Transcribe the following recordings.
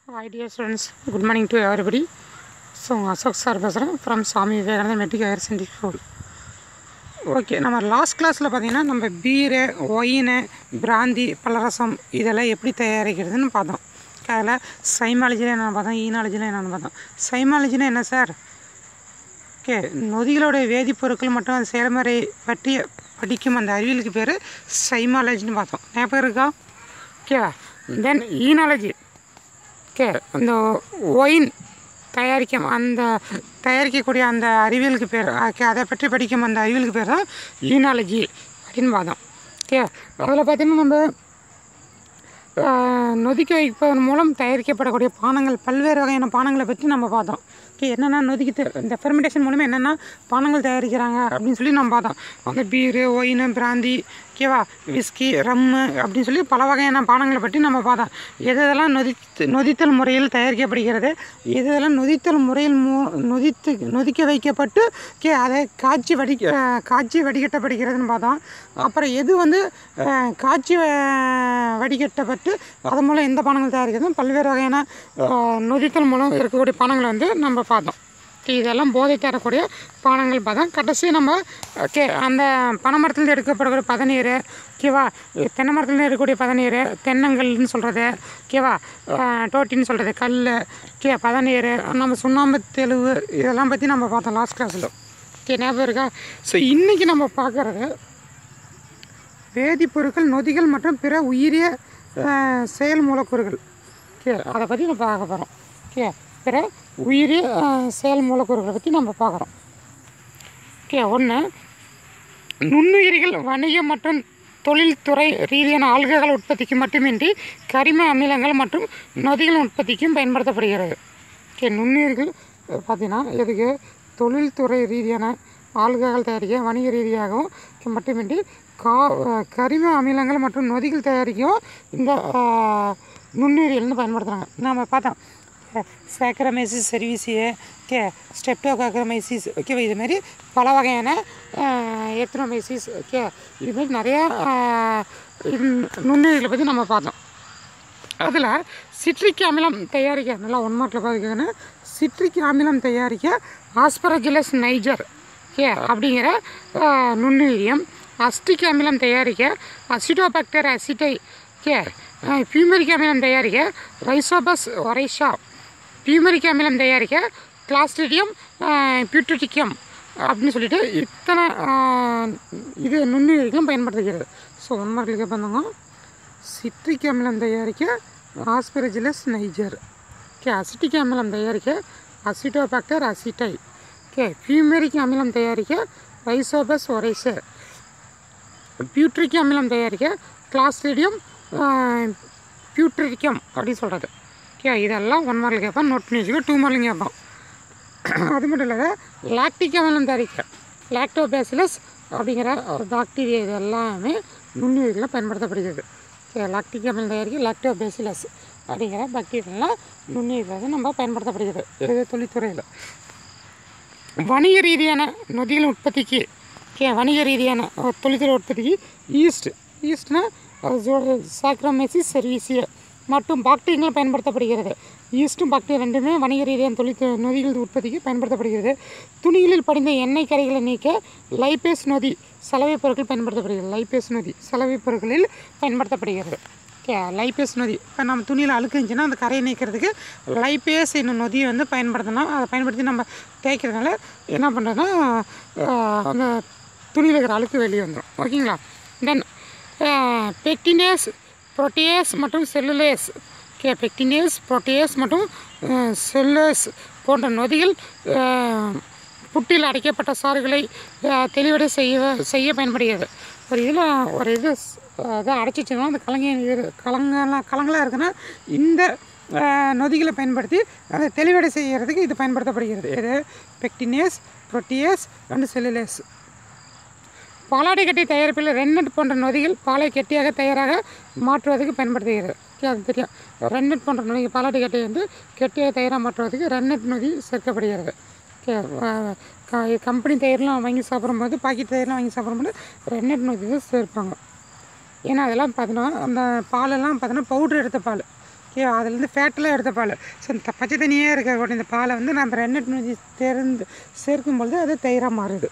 hi dear students good morning to everybody so Ashok sir பேசுகிறேன் from Swami Vivekananda matric higher secondary school okay நம்ம last கிளாஸில் பார்த்தீங்கன்னா நம்ம beer wine பிராந்தி பலரசம் இதெல்லாம் எப்படி தயாரிக்கிறதுன்னு பார்த்தோம் அதில் சைமாலஜியில் என்னென்னு பார்த்தோம் ஈனாலஜியில் என்னென்னு பார்த்தோம் சைமாலஜினா என்ன சார் ஓகே நொதிகளோட வேதிப்பொருட்கள் மற்றும் அந்த செயல்முறை பற்றி படிக்கும் அந்த அறிவியலுக்கு பேர் சைமாலஜின்னு பார்த்தோம் ஞாபகம் இருக்கா ஓகேவா தென் ஈனாலஜி ஓகே அந்த ஒயின் தயாரிக்கும் அந்த தயாரிக்கக்கூடிய அந்த அறிவியலுக்கு பேர் ஓகே அதை பற்றி படிக்கும் அந்த அறிவியலுக்கு பேர் தான் ஈனாலஜி அப்படின்னு பார்த்தோம் ஓகே அதில் பார்த்தீங்கன்னா நம்ம ஆஹ், நொதிக்க வைப்பதன் மூலம் தயாரிக்கப்படக்கூடிய பானங்கள் பல்வேறு வகையான பானங்களை பற்றி நம்ம பார்த்தோம் ஓகே என்னென்ன நொதிக்க இந்த ஃபெர்மெண்டேஷன் மூலமாக என்னென்ன பானங்கள் தயாரிக்கிறாங்க அப்படின்னு சொல்லி நம்ம பார்த்தோம் அந்த பீரு ஒயின் பிராந்தி ஓகேவா விஸ்கி ரம்மு அப்படின்னு சொல்லி பல வகையான பானங்களை பற்றி நம்ம பார்த்தோம் எது எதெல்லாம் நொதித்து நொதித்தல் முறையில் தயாரிக்கப்படுகிறது எது எதெல்லாம் நொதித்தல் முறையில் மூ நொதித்து நொதிக்க வைக்கப்பட்டு ஓகே அதை காய்ச்சி வடி ஆஹ், காய்ச்சி வடிகட்டப்படுகிறதுன்னு பார்த்தோம் அப்புறம் எது வந்து ஆஹ், காய்ச்சி ஆஹ், வடிகட்டப்பட்டு அதன் மூலம் எந்த பானங்கள் தயாரிக்கிறது பல்வேறு வகையான ஆஹ், நொதித்தல் மூலம் இருக்கக்கூடிய பானங்களை வந்து நம்ம பார்த்தோம் ஓகே இதெல்லாம் போதை தரக்கூடிய பானங்கள் பார்த்தோம் கடைசி நம்ம ஓகே அந்த பனைமரத்துலேருந்து எடுக்கப்படக்கூடிய பதநீர் ஓகேவா தென்னை மரத்துலேருந்து எடுக்கக்கூடிய பதநீர் தென்னங்கல்னு சொல்கிறது ஓகேவா டோட்டின்னு சொல்கிறது கல் ஓகே பதநீர் நம்ம சுண்ணாம்பு தெளிவு இதெல்லாம் பற்றி நம்ம பார்த்தோம் லாஸ்ட் கிளாஸில் ஓகே ஞாபகம் இருக்கா ஸோ இன்றைக்கி நம்ம பார்க்குறது வேதிப்பொருட்கள் நொதிகள் மற்றும் பிற உயிரிய அஹ், செயல் மூலக்கூறுகள் ஓகே அதை பற்றி நம்ம பார்க்க போகிறோம் ஓகே பிற உயிரிய அஹ், செயல் மூலக்கூறுகளை பற்றி நம்ம பார்க்குறோம் ஓகே ஒன்று நுண்ணுயிரிகள் வணிக மற்றும் தொழில்துறை ரீதியான ஆல்கஹால் உற்பத்திக்கு மட்டுமின்றி கரிம அமிலங்கள் மற்றும் நொதிகள் உற்பத்திக்கும் பயன்படுத்தப்படுகிறது ஓகே நுண்ணுயிர்கள் அஹ், பார்த்தீங்கன்னா எதுக்கு தொழில்துறை ரீதியான ஆல்கஹால் தயாரிக்க வணிக ரீதியாகவும் மட்டுமின்றி கா அஹ், கரிம அமிலங்கள் மற்றும் நொதிகள் தயாரிக்கவும் இந்த அஹ், நுண்ணுயிரியல்னு பயன்படுத்துகிறாங்க நம்ம பார்த்தோம் சேக்கரமைசிஸ் செர்வீசியு ஓகே ஸ்டெப்டோகாக்ரமைசிஸ் ஓகே இதுமாரி பல வகையான எத்ரோமைசிஸ் ஓகே இதுமாரி நிறையா ஆஹ், இது நுண்ணுயிர்களை பற்றி நம்ம பார்த்தோம் அதில் சிட்ரிக் அமிலம் தயாரிக்க நல்லா ஒன் மார்க்கில் பார்த்துக்கோங்கன்னா சிட்ரிக் அமிலம் தயாரிக்க ஆஸ்பரஜிலஸ் நைஜர் ஓகே அப்படிங்கிற ஆஹ், நுண்ணுயிரியம் அஸ்டிக் அமிலம் தயாரிக்க அசிடோபாக்டர் அசிட்டை ஓகே பியூமரிக் அமிலம் தயாரிக்க ரைசோபஸ் ஒரைஷா பியூமரிக் அமிலம் தயாரிக்க கிளாஸ்டிடியம் பியூட்ரிட்டிக்கம் அப்படின்னு சொல்லிட்டு இத்தனை ஆஹ், இது நுண்ணுயிரிகளும் பயன்படுத்துகிறது ஸோ ஒன் மார்க்கில் கேட்பாங்க சிட்ரிக் அமிலம் தயாரிக்க ஆஸ்பெரஜிலஸ் நைஜர் ஓகே அசிட்டிக் அமிலம் தயாரிக்க அசிட்டோபாக்டர் அசிட்டை ஓகே பியூமெரிக் அமிலம் தயாரிக்க ரைசோபஸ் ஒரைசே பியூட்ரிக் அமிலம் தயாரிக்க கிளாஸ்ட்ரிடியம் பியூட்ரிக்கம் அப்படின்னு சொல்கிறது ஓகே இதெல்லாம் ஒன் மார்க்கில் கேட்பான் நோட் பண்ணி வச்சுக்கோ டூ மார்க்கில் கேட்பான் அது மட்டும் இல்லாத லாக்டிக் அமிலம் தயாரிக்க லாக்டோபேசிலஸ் அப்படிங்கிற ஒரு பாக்டீரியா இது எல்லாமே நுண்ணுயிரில் பயன்படுத்தப்படுகிறது ஓகே லாக்டிக் அமிலம் தயாரிக்க லாக்டோபேசிலஸ் அப்படிங்கிற பாக்டீரியெல்லாம் நுண்ணுயிரில் வந்து நம்ம பயன்படுத்தப்படுகிறது இது தொழில்துறையில் வணிக ரீதியான நொதிகள் உற்பத்திக்கு ஓகே வணிக ரீதியான அஹ், தொழில்துறை உற்பத்திக்கு ஈஸ்ட் ஈஸ்ட்னா சாக்ரோமைசிஸ் சர்வீசிய மற்றும் பாக்டீரியங்கள் பயன்படுத்தப்படுகிறது ஈஸ்ட்டும் பாக்டீரியா ரெண்டுமே வணிக ரீதியான தொழில் நொதிகள் உற்பத்திக்கு பயன்படுத்தப்படுகிறது துணிகளில் படிந்த எண்ணெய் கரைகளை நீக்க லைபேஸ் நொதி சலவை பொருட்கள் பயன்படுத்தப்படுகிறது லைபேஸ் நொதி சலவை பொருட்களில் பயன்படுத்தப்படுகிறது ஓகே லைபேஸ் நொதி இப்போ நம்ம துணியில் அழுக்கு இருந்துச்சுன்னா அந்த கரையை நீக்கிறதுக்கு லைபேஸ் என்னும் நொதியை வந்து பயன்படுத்தணும் அதை பயன்படுத்தி நம்ம தேய்க்கிறதுனால என்ன பண்ணுறதுன்னா அந்த துணியில் இருக்கிற அழுக்கு வெளியே வந்துடும் ஓகேங்களா தென் பெக்டினேஸ் புரோட்டியேஸ் மற்றும் செல்லுலேஸ் ஓகே பெக்டினேஸ் புரோட்டியேஸ் மற்றும் செல்லுலேஸ் போன்ற நொதிகள் அஹ், புட்டில் அடைக்கப்பட்ட சாறுகளை அஹ், தெளிவடை செய்ய செய்ய பயன்படுகிறது ஒரு இதில் ஒரு இது ஸ்- அதை அடைச்சி வச்சோம்னா அந்த கலங்க கலங்கெல்லாம் கலங்களாக இருக்குன்னா இந்த அஹ், நொதிகளை பயன்படுத்தி அதை தெளிவடை செய்கிறதுக்கு இது பயன்படுத்தப்படுகிறது இது பெக்டினேஸ் புரோட்டியேஸ் அண்ட் செல்லுலேஸ் பாலாடை கட்டி தயாரிப்பில் ரென்னட் போன்ற நொதிகள் பாலை கெட்டியாக தயாராக மாற்றுவதற்கு பயன்படுத்துகிறது ஓகே, அது தெரியும் ரென்னட் போன்ற நொதிகள் பாலாடை கட்டியை வந்து கெட்டியாக தயாராக மாற்றுவதற்கு ரென்னட் நொதி சேர்க்கப்படுகிறது ஓகே அஹ், க- கம்பெனி தயிர்லாம் வாங்கி சாப்பிடும்போது பாக்கெட் தயிர்லாம் வாங்கி சாப்பிடும்போது ரென்னட் நொதி தான் சேர்ப்பாங்க ஏன்னா அதெல்லாம் பார்த்தோன்னா அந்த பாலெல்லாம் பார்த்தோன்னா பவுட்ரு எடுத்த பால் ஓகே அதுலேருந்து ஃபேட்டெல்லாம் எடுத்த பால் ஸோ இந்த பச்சை தண்ணியே இருக்கக்கூடிய இந்த பாலை வந்து நம்ம ரெண்டு நொதி திறந்து சேர்க்கும் பொழுது அது தயிராக மாறுது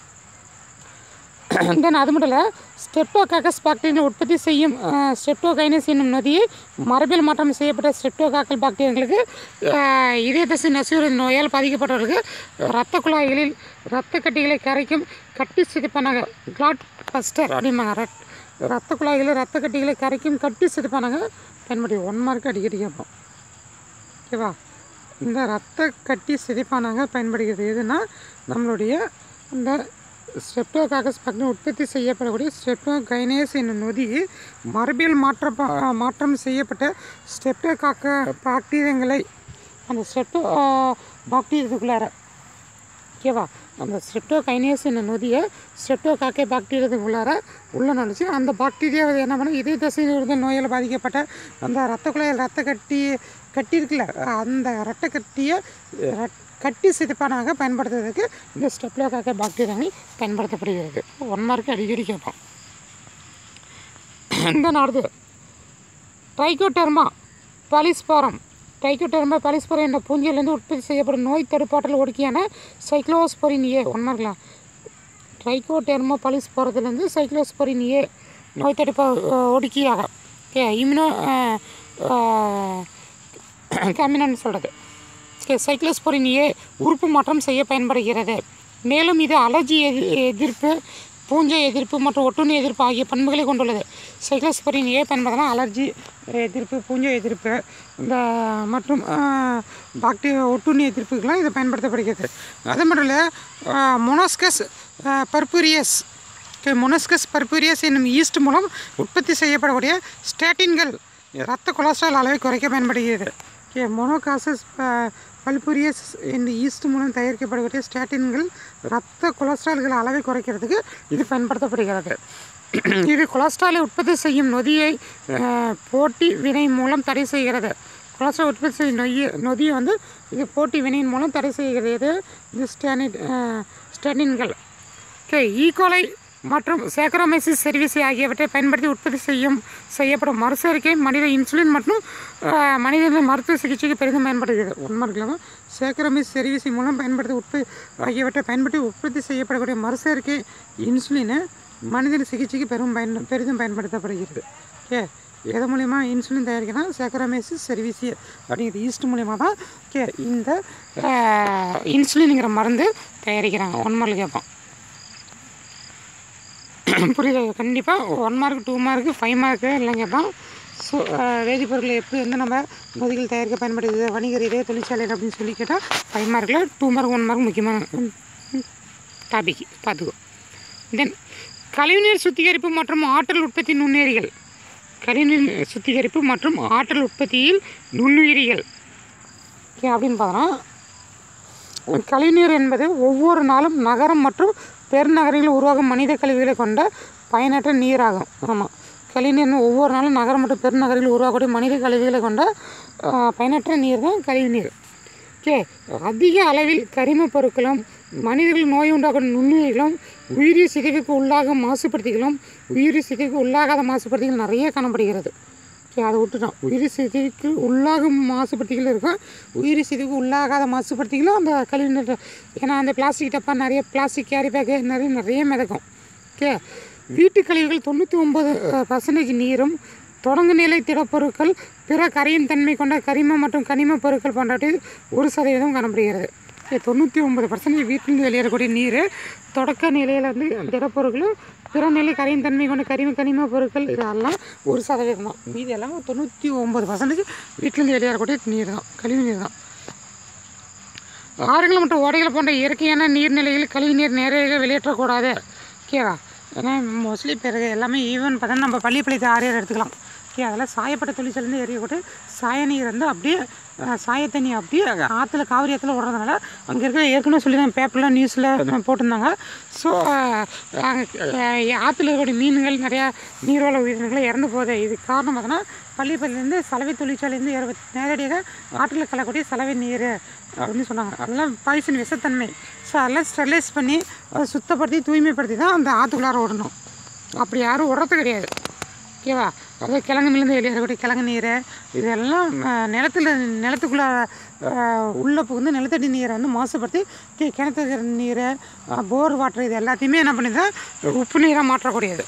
தென் அது மட்டும் இல்லை ஸ்டெப்டோகாக்கஸ் பாக்டீரியா உற்பத்தி செய்யும் ஸ்டெப்டோகைனஸ் என்னும் நொதியை மரபியல் மாற்றம் செய்யப்பட்ட ஸ்டெப்டோகாக்கல் பாக்டீரியங்களுக்கு அஹ், இதய தசை நசுறு நோயால் பாதிக்கப்பட்டவர்களுக்கு இரத்த குழாய்களில் இரத்த கட்டிகளை கரைக்கும் கட்டி சிதைப்பானாங்க கிளாட் பஸ்டர் அப்படிம்பாங்க ரத் ரத்த குழாய்களில் ரத்த கட்டிகளை கரைக்கும் கட்டி சிதைப்பானாங்க பயன்படுத்தி ஒன் மார்க் அடிக்கடி கேட்போம் ஓகேவா இந்த ரத்த கட்டி சிதைப்பானாக பயன்படுகிறது எதுனா நம்மளுடைய இந்த ஸ்ட்ரெப்டோகாக்கஸ் பக்கம் உற்பத்தி செய்யப்படக்கூடிய ஸ்ட்ரெப்டோகைனேஸ் என்னும் நொதி மரபியல் மாற்ற மாற்றம் செய்யப்பட்ட ஸ்ட்ரெப்டோகாக்க பாக்டீரியங்களை அந்த ஸ்ட்ரெப்டோ பாக்டீரியத்துக்குள்ளார ஓகேவா அந்த ஸ்ட்ரெப்டோகைனேஸ் என்னும் நொதியை ஸ்ட்ரெப்டோகாக்கை பாக்டீரியத்துக்குள்ளார உள்ள நுழைச்சி அந்த பாக்டீரியா என்ன பண்ண இதய தசையில் இருந்த நோயால் பாதிக்கப்பட்ட அந்த ரத்த குழாயில் ரத்த கட்டி கட்டி இருக்குல்ல அந்த ரத்த கட்டியை ரத்- கட்டி சிதைப்பானாக பயன்படுத்துறதுக்கு இந்த ஸ்டெப்லோகாக்கை பாக்டீரியாவை பயன்படுத்தப்படுகிறது ஒன் மார்க் அடிக்கடி கேட்போம் இந்த நாடு ட்ரைகோடெர்மா பாலிஸ்பாரம் ட்ரைகோடெர்மா பாலிஸ்பாரம் என்ற பூஞ்சையிலிருந்து உற்பத்தி செய்யப்படும் நோய் தடுப்பாற்றல் ஒடுக்கியான சைக்ளோஸ்பொரின் ஏ ஒன்றாக்கலாம் ட்ரைகோடெர்மா பாலிஸ்பாரத்துலேருந்து சைக்ளோஸ்பொரின் ஏ நோய் தடுப்பு அஹ், ஒடுக்கியாக ஓகே இம்யூனோ கேமினன்னு சொல்கிறது ஓகே சைக்ளோஸ்பொரின் ஏ உறுப்பு மாற்றம் செய்ய பயன்படுகிறது மேலும் இது அலர்ஜி எதி- எதிர்ப்பு பூஞ்சை எதிர்ப்பு மற்றும் ஒட்டுண்ணி எதிர்ப்பு ஆகிய பண்புகளை கொண்டுள்ளது சைக்ளோஸ்பொரின் ஏ பயன்படுத்தினா அலர்ஜி எதிர்ப்பு பூஞ்சை எதிர்ப்பு இந்த மற்றும் பாக்டீரியா ஒட்டுண்ணி எதிர்ப்புக்கெல்லாம் இது பயன்படுத்தப்படுகிறது அது மட்டும் இல்லை மொனாஸ்கஸ் பர்புரியஸ் ஓகே மொனஸ்கஸ் பர்பூரியஸ் என்னும் ஈஸ்ட் மூலம் உற்பத்தி செய்யப்படக்கூடிய ஸ்டேட்டின்கள் இரத்த கொலஸ்ட்ரால் அளவை குறைக்க பயன்படுகிறது ஓகே மொனோகாசஸ் பல்பூரியஸ் என்னும் ஈஸ்ட் மூலம் தயாரிக்கப்படக்கூடிய ஸ்டேட்டின்கள் இரத்த கொலஸ்ட்ரால்கள் அளவை குறைக்கிறதுக்கு இது பயன்படுத்தப்படுகிறது இது கொலஸ்ட்ராலை உற்பத்தி செய்யும் நொதியை அஹ், போட்டி வினை மூலம் தடை செய்கிறது கொலஸ்ட்ரால் உற்பத்தி செய்யும் நொய்ய நொதியை வந்து இது போட்டி வினையின் மூலம் தடை செய்கிறது இது இது ஸ்டானிட் ஸ்டானின்கள் ஓகே ஈகோலை மற்றும் சேக்கரோமைசிஸ் செர்விசி ஆகியவற்றை பயன்படுத்தி உற்பத்தி செய்யும் செய்யப்படும் மறுசேர்க்கை மனித இன்சுலின் மற்றும் அஹ், மனிதர்கள் மருத்துவ சிகிச்சைக்கு பெரிதும் பயன்படுகிறது உண்மை இல்லாமல் சேக்கரோமைஸ் செர்விசி மூலம் பயன்படுத்தி உற்பத்தி ஆகியவற்றை பயன்படுத்தி உற்பத்தி செய்யப்படக்கூடிய மறுசேர்க்கை இன்சுலினை மனிதன் சிகிச்சைக்கு பெரும் பயன் பெரிதும் பயன்படுத்தப்படுகிறது ஓகே எது மூலிமா இன்சுலின் தயாரிக்கணும் சேக்கரோமைசிஸ் செர்விசி அப்படிங்கிற ஈஸ்ட் மூலிமா தான் ஓகே இந்த அஹ், இன்சுலினுங்கிற மருந்து தயாரிக்கிறாங்க ஒன் மார்க் கேட்போம் புரியுது கண்டிப்பாக one mark two mark five mark எல்லாம் கேட்பான் ஸோ வேதிப்பொருட்களை எப்படி வந்து நம்ம நொதிகள் தயாரிக்க பயன்படுது வணிகர் இதே தொழிற்சாலை அப்படின்னு சொல்லி கேட்டால் ஃபைவ் மார்க்கில் டூ மார்க் ஒன் மார்க் முக்கியமான டாபிக் பார்த்துக்கோ தென் கழிவுநீர் சுத்திகரிப்பு மற்றும் ஆற்றல் உற்பத்தி நுண்ணுயிரிகள் கழிவுநீர் சுத்திகரிப்பு மற்றும் ஆற்றல் உற்பத்தியில் நுண்ணுயிரிகள் ஓகே அப்படின்னு பார்த்தோன்னா கழிவுநீர் என்பது ஒவ்வொரு நாளும் நகரம் மற்றும் பெருநகரங்களில் உருவாகும் மனித கழிவுகளை கொண்ட பயனற்ற நீராகும் ஆமாம் கழிவுநீர் ஒவ்வொரு நாளும் நகரம் மற்றும் பெருநகரங்களில் உருவாகக்கூடிய மனித கழிவுகளை கொண்ட ஆ, பயனற்ற நீர் தான் கழிவுநீர் ஓகே அதிக அளவில் கரிமப் பொருட்களும் மனிதர்கள் நோய் உண்டாக்கும் நுண்ணுயிர்களும் உயிரி சிதைவுக்கு உள்ளாகும் மாசுபடுத்திகளும் உயிரி சிதைவுக்கு உள்ளாகாத மாசுபடுத்திகள் நிறைய காணப்படுகிறது ஓகே அதை விட்டுட்டோம் உயிரி சிதைவுக்கு உள்ளாகும் மாசுபடுத்திகள் இருக்கும் உயிரி சிதைவுக்கு உள்ளாகாத மாசுபடுத்திகளும் அந்த கழிவு ஏன்னா அந்த பிளாஸ்டிக் டப்பா நிறைய பிளாஸ்டிக் கேரி பேக்கு நிறைய நிறைய மிதக்கும் ஓகே வீட்டு கழிவுகள் தொண்ணூற்றி ஒம்பது பர்சன்டேஜ் நீரும் தொடங்கு நிலை திடப்பொருட்கள் பிற கரையும் தன்மை கொண்ட கரிம மற்றும் கனிம பொருட்கள் போன்றவற்றில் ஒரு சதவீதம் காணப்படுகிறது ஓகே தொண்ணூற்றி ஒம்பது பர்சன்டேஜ் வீட்டிலிருந்து வெளியேறக்கூடிய நீர் தொடக்க நிலையில் வந்து திடப்பொருட்கள் பிற நிலை கரையும் தன்மை கொண்ட கரிம கனிம பொருட்கள் இதெல்லாம் ஒரு சதவீதம் தான் மீதி எல்லாம் தொண்ணூற்றி ஒம்பது பர்சன்டேஜ் வீட்டிலிருந்து வெளியேறக்கூடிய நீர் தான் கழிவு நீர் தான் ஆறுகள் மற்றும் ஓடைகள் போன்ற இயற்கையான நீர்நிலைகளில் கழிவுநீர் நேரடியாக வெளியேற்றக்கூடாது ஓகேவா ஏன்னா மோஸ்ட்லி பிறகு எல்லாமே ஈவன் பார்த்தா நம்ம பள்ளிப்பாளையத்து ஆறியர் எடுத்துக்கலாம் ஓகே அதெல்லாம் சாயப்பட்ட தொழிற்சாலேருந்து எரியக்கூட்டு சாய நீர் வந்து அப்படியே அஹ், சாய தண்ணி அப்படியே ஆற்றுல காவிரி ஆற்றுல விடுறதுனால அங்கே இருக்கிற ஏற்கனவே சொல்லி தான் பேப்பரில் நியூஸில் போட்டிருந்தாங்க ஸோ ஆற்றுல இருக்கக்கூடிய மீன்கள் நிறையா நீர்வள உயிரினங்கள் இறந்து போகுது இதுக்கு காரணம் பார்த்தோன்னா பள்ளிப்பள்ளிலேருந்து சலவை தொழிற்சாலையிலேருந்து இற நேரடியாக ஆற்றில் கலக்கக்கூடிய சலவை நீர் அப்படின்னு சொன்னாங்க அதெல்லாம் பாய்சன் விஷத்தன்மை ஸோ அதெல்லாம் ஸ்டெர்லைஸ் பண்ணி அதை சுத்தப்படுத்தி தூய்மைப்படுத்தி தான் அந்த ஆற்றுக்குள்ளார விடணும் அப்படி யாரும் விடுறது கிடையாது ஓகேவா அதாவது கிழங்கு மிளந்து வெளியேறக்கூடிய கிழங்கு நீர் இதெல்லாம் அஹ், நிலத்துல நிலத்துக்குள்ளே உள்ளே புகுந்து நிலத்தடி நீரை வந்து மாசுபடுத்தி கி- கிணத்து இருக்கிற நீர் போர் வாட்டர் இது எல்லாத்தையுமே என்ன பண்ணுது உப்பு நீராக மாற்றக்கூடியது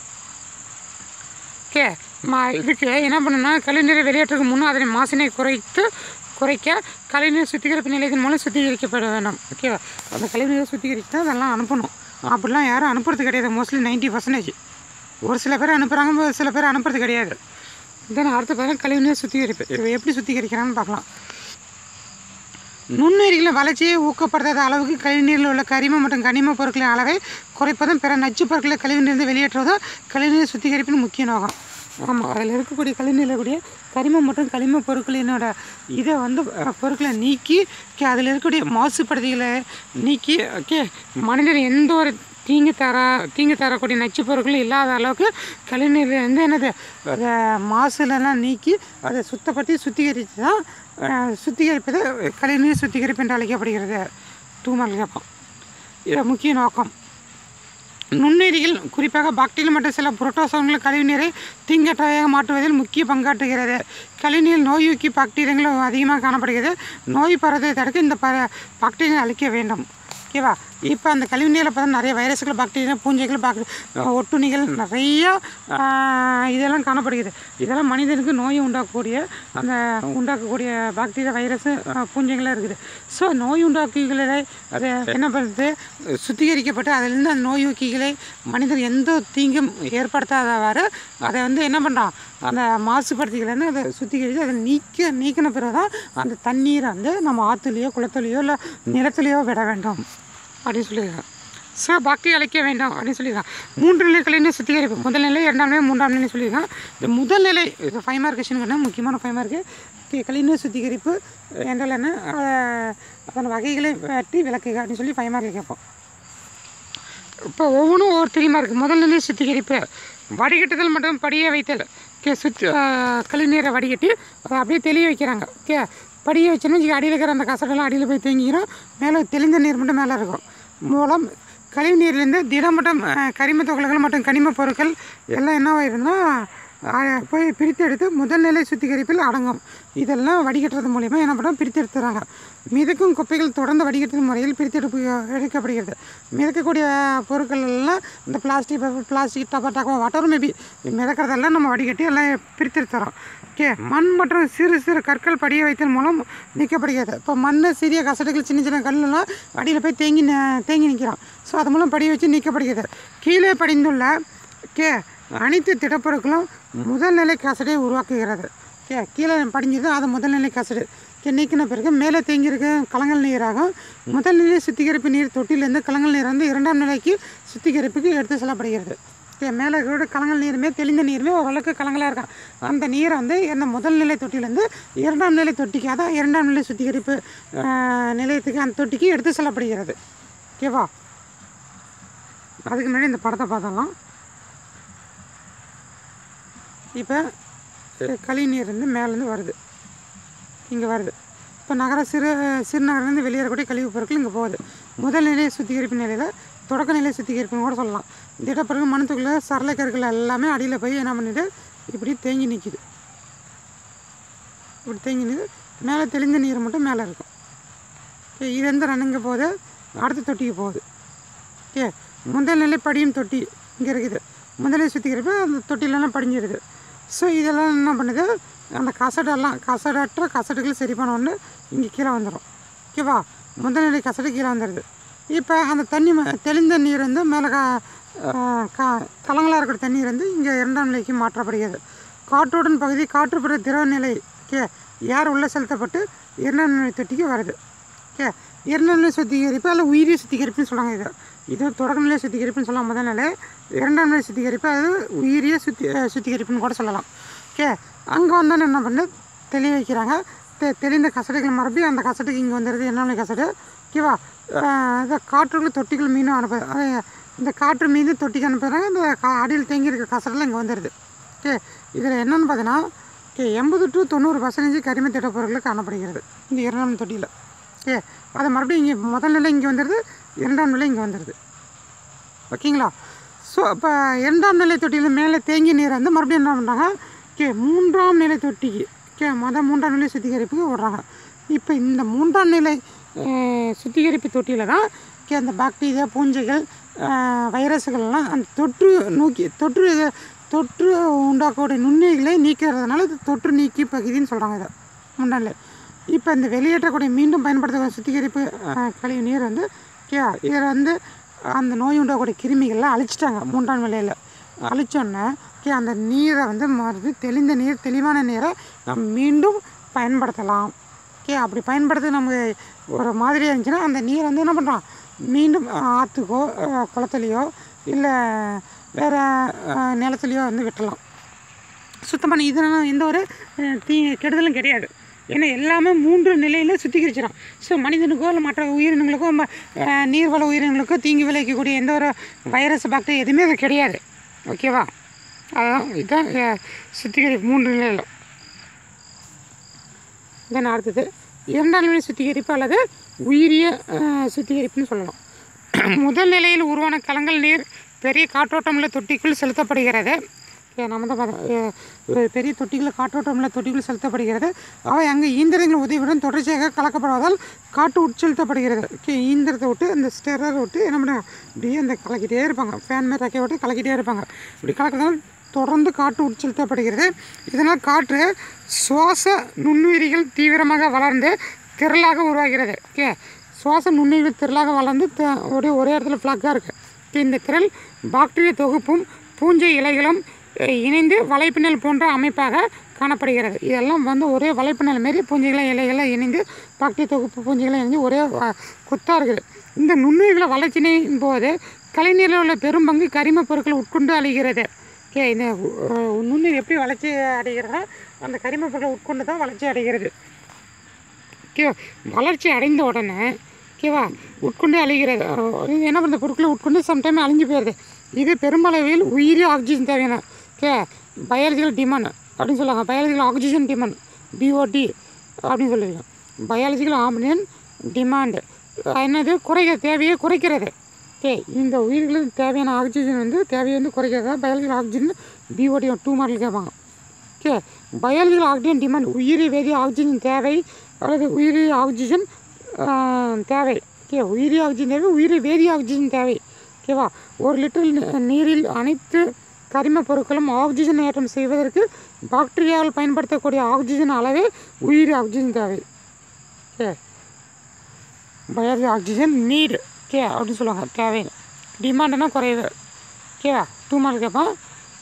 ஓகே மா இதுக்கு என்ன பண்ணணும்னா கழிவுநீரை வெளியேற்றதுக்கு முன்னே அதனை மாசினை குறைத்து குறைக்க கழிவுநீர் சுத்திகரிப்பு நிலையத்தின் மூலம் சுத்திகரிக்கப்பட வேண்டும் ஓகேவா அந்த கழிவுநீரை சுத்திகரித்து அதெல்லாம் அனுப்பணும் அப்படிலாம் யாரும் அனுப்புறது கிடையாது மோஸ்ட்லி நைன்ட்டி பர்சன்டேஜ் ஒரு சில பேர் அனுப்புகிறாங்க ஒரு சில பேர் அனுப்புறது கிடையாது தென் அடுத்து பார்த்தீங்கன்னா கழிவுநீர் சுத்திகரிப்பு இதை எப்படி சுத்திகரிக்கிறாங்கன்னு பார்க்கலாம் நுண்ணுயிரிகளின் வளர்ச்சியை ஊக்கப்படுத்தாத அளவுக்கு கழிவுநீரில் உள்ள கரிம மற்றும் கனிம பொருட்களின் அளவை குறைப்பதும் பிற நச்சு பொருட்களை கழிவுநீரிலிருந்து வெளியேற்றுவதும் கழிவுநீர் சுத்திகரிப்பின் முக்கிய நோக்கம் ஆமாம் அதில் இருக்கக்கூடிய கழிவுநீரில் இருக்கக்கூடிய கரிமம் மற்றும் கனிம பொருட்களினோட இதை வந்து அஹ், பொருட்களை நீக்கி ஓகே அதில் இருக்கக்கூடிய மாசுபடுத்திகளை நீக்கி ஓகே மனிதன் எந்த ஒரு தீங்கு தர தீங்கு தரக்கூடிய நச்சு பொருட்களும் இல்லாத அளவுக்கு கழிவுநீர் வந்து என்னது அதை மாசுலெல்லாம் நீக்கி அதை சுத்தப்படுத்தி சுத்திகரித்து தான் அஹ், சுத்திகரிப்பது கழிவுநீர் சுத்திகரிப்பு என்று அழைக்கப்படுகிறது தூமல் கேட்போம் இது முக்கிய நோக்கம் நுண்ணுயிரிகள் குறிப்பாக பாக்டீரியா மற்றும் சில புரோட்டோசோன்கள் கழிவுநீரை தீங்கற்றவையாக மாற்றுவதில் முக்கிய பங்காற்றுகிறது கழிவுநீர் நோயூக்கி பாக்டீரியங்களும் அதிகமாக காணப்படுகிறது நோய் பரவதை தடுக்க இந்த ப பாக்டீரியா அழிக்க வேண்டும் ஓகேவா இப்போ அந்த கழிவுநீரில் பார்த்தா நிறைய வைரஸ்கள் பாக்டீரியா பூஞ்சைகள் பாக் ஒட்டுண்ணிகள் நிறைய ஆஹ், இதெல்லாம் காணப்படுகிறது இதெல்லாம் மனிதனுக்கு நோயை உண்டாக்கக்கூடிய அந்த உண்டாக்கக்கூடிய பாக்டீரியா வைரஸ் பூஞ்சைகள்லாம் இருக்குது ஸோ நோய் உண்டாக்கிகளை அதை என்ன பண்ணுறது சுத்திகரிக்கப்பட்டு அதிலிருந்து அந்த நோயூக்கிகளை மனிதர் எந்த தீங்கும் ஏற்படுத்தாதவாறு அதை வந்து என்ன பண்ணுறான் அந்த மாசுபடுத்திகளை அதை சுத்திகரித்து அதை நீக்க நீக்கின பிறகு தான் அந்த தண்ணீரை வந்து நம்ம ஆற்றுலையோ குளத்துலையோ இல்லை நிலத்துலையோ விட வேண்டும் அப்படின்னு சொல்லியிருக்காங்க ஸோ பாக்டீரியா அழிக்க வேண்டாம் அப்படின்னு சொல்லியிருக்காங்க மூன்று நிலைகளின்னு சுத்திகரிப்பு முதல் நிலை இரண்டாம் நிலை மூன்றாம் நிலை சொல்லியிருக்காங்க இந்த முதல் நிலை இது ஃபைவ் மார்க் கொஷின் முக்கியமான ஃபைவ் மார்க்கு கழிவுநீர் சுத்திகரிப்பு என்றால் என்ன அஹ், அதன் வகைகளை பற்றி விளக்குக அப்படின்னு சொல்லி ஃபைவ் மார்க்கில் கேட்போம் இப்போ ஒவ்வொன்றும் ஒவ்வொரு தெரியுமா இருக்குது முதல் நிலை சுத்திகரிப்பு வடிகட்டுதல் மற்றும் படிய வைத்தல் ஓகே சுத்தி கழிவுநீரை வடிகட்டி அதை அப்படியே தெளிய வைக்கிறாங்க ஓகே படிய வச்சோன்னா வச்சுக்க அடியில் இருக்கிற அந்த கசடெல்லாம் அடியில் போய் தேங்கிடும் மேலே தெளிந்த நீர் மட்டும் மேலே இருக்கும் மூலம் கழிவுநீர்லேருந்து திடம் மற்றும் அஹ், கரிம துகள்கள் மற்றும் கனிம பொருட்கள் எல்லாம் என்னவாயிருந்தா அஹ், போய் பிரித்து எடுத்து முதல் நிலை சுத்திகரிப்பில் அடங்கும் இதெல்லாம் வடிகட்டுறது மூலிமா என்ன பண்ணுறோம் பிரித்து எடுத்துறாங்க மிதக்கும் குப்பைகள் தொடர்ந்து வடிகட்டுதல் முறையில் பிரித்தெடுப்பு எடுக்கப்படுகிறது மிதக்கக்கூடிய பொருட்கள் எல்லாம் இந்த பிளாஸ்டிக் பேப்பர் பிளாஸ்டிக் டப்பா டப்பா வாட்டர் மேபி மிதக்கிறதெல்லாம் நம்ம வடிகட்டி எல்லாம் பிரித்தெடுத்துறோம் ஓகே மண் மற்றும் சிறு சிறு கற்கள் படிய வைத்தல் மூலம் நீக்கப்படுகிறது இப்போ மண் சிறிய கசடுகள் சின்ன சின்ன கல்லெல்லாம் அடியில் போய் தேங்கி ந- தேங்கி நிற்கிறோம் ஸோ அது மூலம் படிய வச்சு நீக்கப்படுகிறது கீழே படிந்துள்ள ஓகே அனைத்து திடப்பொருட்களும் முதல் நிலை கசடை உருவாக்குகிறது ஓகே கீழே படிஞ்சது அது முதல் நிலை கசடு ஓகே நீக்கின பிறகு மேலே தேங்கியிருக்க கலங்கல் நீராகும் முதல் நிலை சுத்திகரிப்பு நீர் தொட்டியிலேருந்து கலங்கல் நீர் வந்து இரண்டாம் நிலைக்கு சுத்திகரிப்புக்கு எடுத்து செல்லப்படுகிறது ஓகே மேலே இருக்கிற கலங்கல் நீருமே தெளிந்த நீருமே ஓரளவுக்கு கலங்கலாக இருக்கும் அந்த நீரை வந்து என்ன முதல் நிலை தொட்டியிலேருந்து இரண்டாம் நிலை தொட்டிக்கு அதான் இரண்டாம் நிலை சுத்திகரிப்பு ஆஹ், நிலையத்துக்கு அந்த தொட்டிக்கு எடுத்து செல்லப்படுகிறது ஓகேவா அதுக்கு முன்னாடி இந்த படத்தை பார்த்தலாம் இப்போ கழிவுநீர் வந்து மேலேருந்து வருது இங்கே வருது இப்போ நகர சிறு சிறுநகர்லேருந்து வெளியேறக்கூடிய கழிவுப் பொருட்கள் இங்கே போகுது முதல் நிலை சுத்திகரிப்பு நிலையில் தொடக்க நிலை சுத்திகரிப்புன்னு கூட சொல்லலாம் திடப்பிறகு மண்ணுத்துக்குள்ள சரளை கற்கள் எல்லாமே அடியில் போய் என்ன பண்ணிட்டு இப்படி தேங்கி நிற்கிது இப்படி தேங்கி நிற்குது மேலே தெளிந்த நீர் மட்டும் மேலே இருக்கும் ஓகே இது எந்த ரன்னிங்க போகுது அடுத்த தொட்டிக்கு போகுது ஓகே முதல் நிலை படியும் தொட்டி இங்கே இருக்குது முதலை சுத்திக்கிறப்ப அந்த தொட்டிலெல்லாம் படிஞ்சிருது ஸோ இதெல்லாம் என்ன பண்ணுது அந்த கசடெல்லாம் கசடற்ற கசடுகள் சரி பண்ண ஒன்று இங்கே கீழே வந்துடும் ஓகேவா முதல் நிலை கசடு கீழே வந்துடுது இப்போ அந்த தண்ணி ம- தெளிந்த நீர் வந்து மேலே க ஆஹ் க கலங்களாக இருக்கிற தண்ணீர் வந்து இங்கே இரண்டாம் நிலைக்கு மாற்றப்படுகிறது காற்றுடன் பகுதி காற்றுப்புற திரவ நிலை ஓகே ஏர் உள்ளே செலுத்தப்பட்டு இரண்டாம் நிலை தொட்டிக்கு வருது ஓகே இரண்டாம் நிலை சுத்திகரிப்பு அல்ல உயிரி சுத்திகரிப்புன்னு சொல்லுவாங்க இது இது தொடக்க நிலை சுத்திகரிப்புன்னு சொல்லலாம் முதல் நிலை இரண்டாம் நிலை சுத்திகரிப்பு அது உயிரிய சுத்தி அஹ் சுத்திகரிப்புன்னு கூட சொல்லலாம் ஓகே அங்கே வந்தோன்னே என்ன பண்ணு தெளிய வைக்கிறாங்க தெ தெளிந்த கசடுகள் மறுபடியும் அந்த கசடுக்கு இங்கே வந்துடுது இரண்டாம் நிலை கசடு ஓகேவா இந்த காற்றுகள் தொட்டிகள் மீனும் அனுப்புது அது இந்த காற்று மீன் தொட்டிக்கு அனுப்புகிறாங்க இந்த கா- அடியில் தேங்கி இருக்க கசடெல்லாம் இங்கே வந்துடுது ஓகே இதில் என்னென்னு பார்த்தீங்கன்னா ஓகே எண்பது டு தொண்ணூறு பர்சன்டேஜ் கரிம திட்ட பொருட்கள் காணப்படுகிறது இந்த இரண்டாம் தொட்டியில் ஓகே அது மறுபடியும் இங்கே முதல் நிலை இங்கே வந்துடுது இரண்டாம் நிலை இங்கே வந்துடுது ஓகேங்களா ஸோ இப்போ இரண்டாம் நிலை தொட்டியில் மேலே தேங்கிய நீரை வந்து மறுபடியும் என்ன பண்ணுறாங்க கே மூன்றாம் நிலை தொட்டிக்கு கே மொதல் மூன்றாம் நிலை சுத்திகரிப்புக்கு விடுறாங்க இப்போ இந்த மூன்றாம் நிலை அஹ், சுத்திகரிப்பு தொட்டியில் தான் கே அந்த பாக்டீரியா பூஞ்சைகள் அஹ், வைரஸுகள்லாம் அந்த தொற்று நோக்கி தொற்று தொற்று உண்டாக்கக்கூடிய நுண்ணுயிர்களை நீக்கிறதுனால இது தொற்று நீக்கி பகுதின்னு சொல்கிறாங்க இதை முன்னாள் இப்போ இந்த வெளியேற்றக்கூடிய மீண்டும் பயன்படுத்தக்கூடிய சுத்திகரிப்பு அஹ், கழிவு நீர் வந்து கே இதில் வந்து அந்த நோய் உண்டாகக்கூடிய கிருமிகள்லாம் அழிச்சிட்டாங்க மூன்றாம் நிலையில் அழிச்சோன்னே கே அந்த நீரை வந்து மறுபடி தெளிந்த நீர் தெளிவான நீரை நம்ம மீண்டும் பயன்படுத்தலாம் ஓகே அப்படி பயன்படுத்தி நமக்கு ஒரு மாதிரி இருந்துச்சுன்னா அந்த நீரை வந்து என்ன பண்ணுறோம் மீண்டும் ஆற்றுக்கோ அஹ், குளத்துலையோ இல்லை வேறு நிலத்துலையோ வந்து விட்டலாம் சுத்தமான இதனால் எந்த ஒரு அஹ், தீ கெடுதலும் கிடையாது ஏன்னா எல்லாமே மூன்று நிலையில் சுத்திகரிச்சிடும் ஸோ மனிதனுக்கோ இல்லை மற்ற உயிரினங்களுக்கோ ம- அஹ், நீர்வள உயிரினங்களுக்கோ தீங்கு விளைவிக்கக்கூடிய எந்த ஒரு வைரஸ் பாக்டீரியா எதுவுமே அது கிடையாது ஓகேவா அதான் இதுதான் அஹ், சுத்திகரிப்பு மூன்று நிலையில் தென் அடுத்தது இரண்டாம் நிலை சுத்திகரிப்பு அல்லது உயிரிய அஹ், சுத்திகரிப்புன்னு சொல்லலாம் முதல் நிலையில் உருவான கலங்கல் நீர் பெரிய காற்றோட்டம் உள்ள தொட்டிக்குள் செலுத்தப்படுகிறது ஏ, நம்ம தான் பார்த்தோம் ஏ, ஒரு பெரிய தொட்டிக்குள்ள காற்றோட்டம் உள்ள தொட்டிக்குள் செலுத்தப்படுகிறது அவை அங்கே இயந்திரங்கள் உதவியுடன் தொடர்ச்சியாக கலக்கப்படுவதால் காற்று உட்செலுத்தப்படுகிறது ஓகே இயந்திரத்தை விட்டு அந்த ஸ்டெரரை விட்டு என்ன பண்ணுவாங்க இப்படியே அந்த கலக்கிட்டே இருப்பாங்க ஃபேன் மாதிரி ரெக்கையை விட்டு கலக்கிட்டே இருப்பாங்க இப்படி கலக்கிறதால தொடர்ந்து காற்று உட்செலுத்தப்படுகிறது இதனால் காற்று சுவாச நுண்ணுயிரிகள் தீவிரமாக வளர்ந்து திரளாக உருவாகிறது ஓகே சுவாச நுண்ணுயிர்கள் திரளாக வளர்ந்து த- ஒரே ஒரே இடத்துல ஃப்ளக்காக இருக்குது இந்த திரள் பாக்டீரியா தொகுப்பும் பூஞ்சை இலைகளும் அஹ், இணைந்து வலைப்பின்னல் போன்ற அமைப்பாக காணப்படுகிறது இதெல்லாம் வந்து ஒரே வலைப்பின்னல் மாரி பூஞ்சைகளை இலைகளை இணைந்து பாக்டீரியா தொகுப்பு பூஞ்சைகளை இணைந்து ஒரே கொத்தாக இருக்குது இந்த நுண்ணுயிர்களை வளர்ச்சியின் போது கலைநீரில் உள்ள பெரும் பங்கு கரிம பொருட்கள் உட்கொண்டு அழிகிறது ஓகே இந்த அஹ், நுண்ணுயிர் எப்படி வளர்ச்சி அடைகிறதோ அந்த கரிம பொருட்களை உட்கொண்டு தான் வளர்ச்சி அடைகிறது ஓகேவா வளர்ச்சி அடைந்த உடனே ஓகேவா உட்கொண்டு அழிகிறது அஹ் இது என்ன பண்ணுற பொருட்களை உட்கொண்டு சம்டைம் அழிஞ்சு போயிடுது இது பெருமளவில் உயிரி ஆக்சிஜன் தேவையான ஓகே பயாலஜிக்கல் டிமாண்ட் அப்படின்னு சொல்லுவாங்க பயாலஜிக்கல் ஆக்சிஜன் டிமாண்ட் பிஓடி அப்படின்னு சொல்லுவீங்க பயாலஜிக்கல் ஆக்சிஜன் டிமாண்டு என்னது குறைக்க தேவையை குறைக்கிறது ஓகே இந்த உயிர்களுக்கு தேவையான ஆக்சிஜன் வந்து தேவையை வந்து குறைக்கிறதா biological oxygen BOD two model கேட்பாங்க ஓகே பயாலஜிக்கல் ஆக்சிஜன் டிமாண்ட் உயிரி வேதி ஆக்சிஜன் தேவை அல்லது உயிரி ஆக்சிஜன் ஆஹ், தேவை ஓகே உயிரி ஆக்சிஜன் தேவை உயிரி வேதி ஆக்சிஜன் தேவை ஓகேவா ஒரு லிட்டர் நி- நீரில் அனைத்து கரிம பொருட்களும் ஆக்சிஜன் ஏற்றம் செய்வதற்கு பாக்டீரியாவில் பயன்படுத்தக்கூடிய ஆக்சிஜன் அளவே உயிரி ஆக்சிஜன் தேவை okay biology oxygen need okay அப்படின்னு சொல்லுவாங்க தேவை டிமாண்டுனா குறைவு ஓகேவா டூ மார்க் கேட்பான்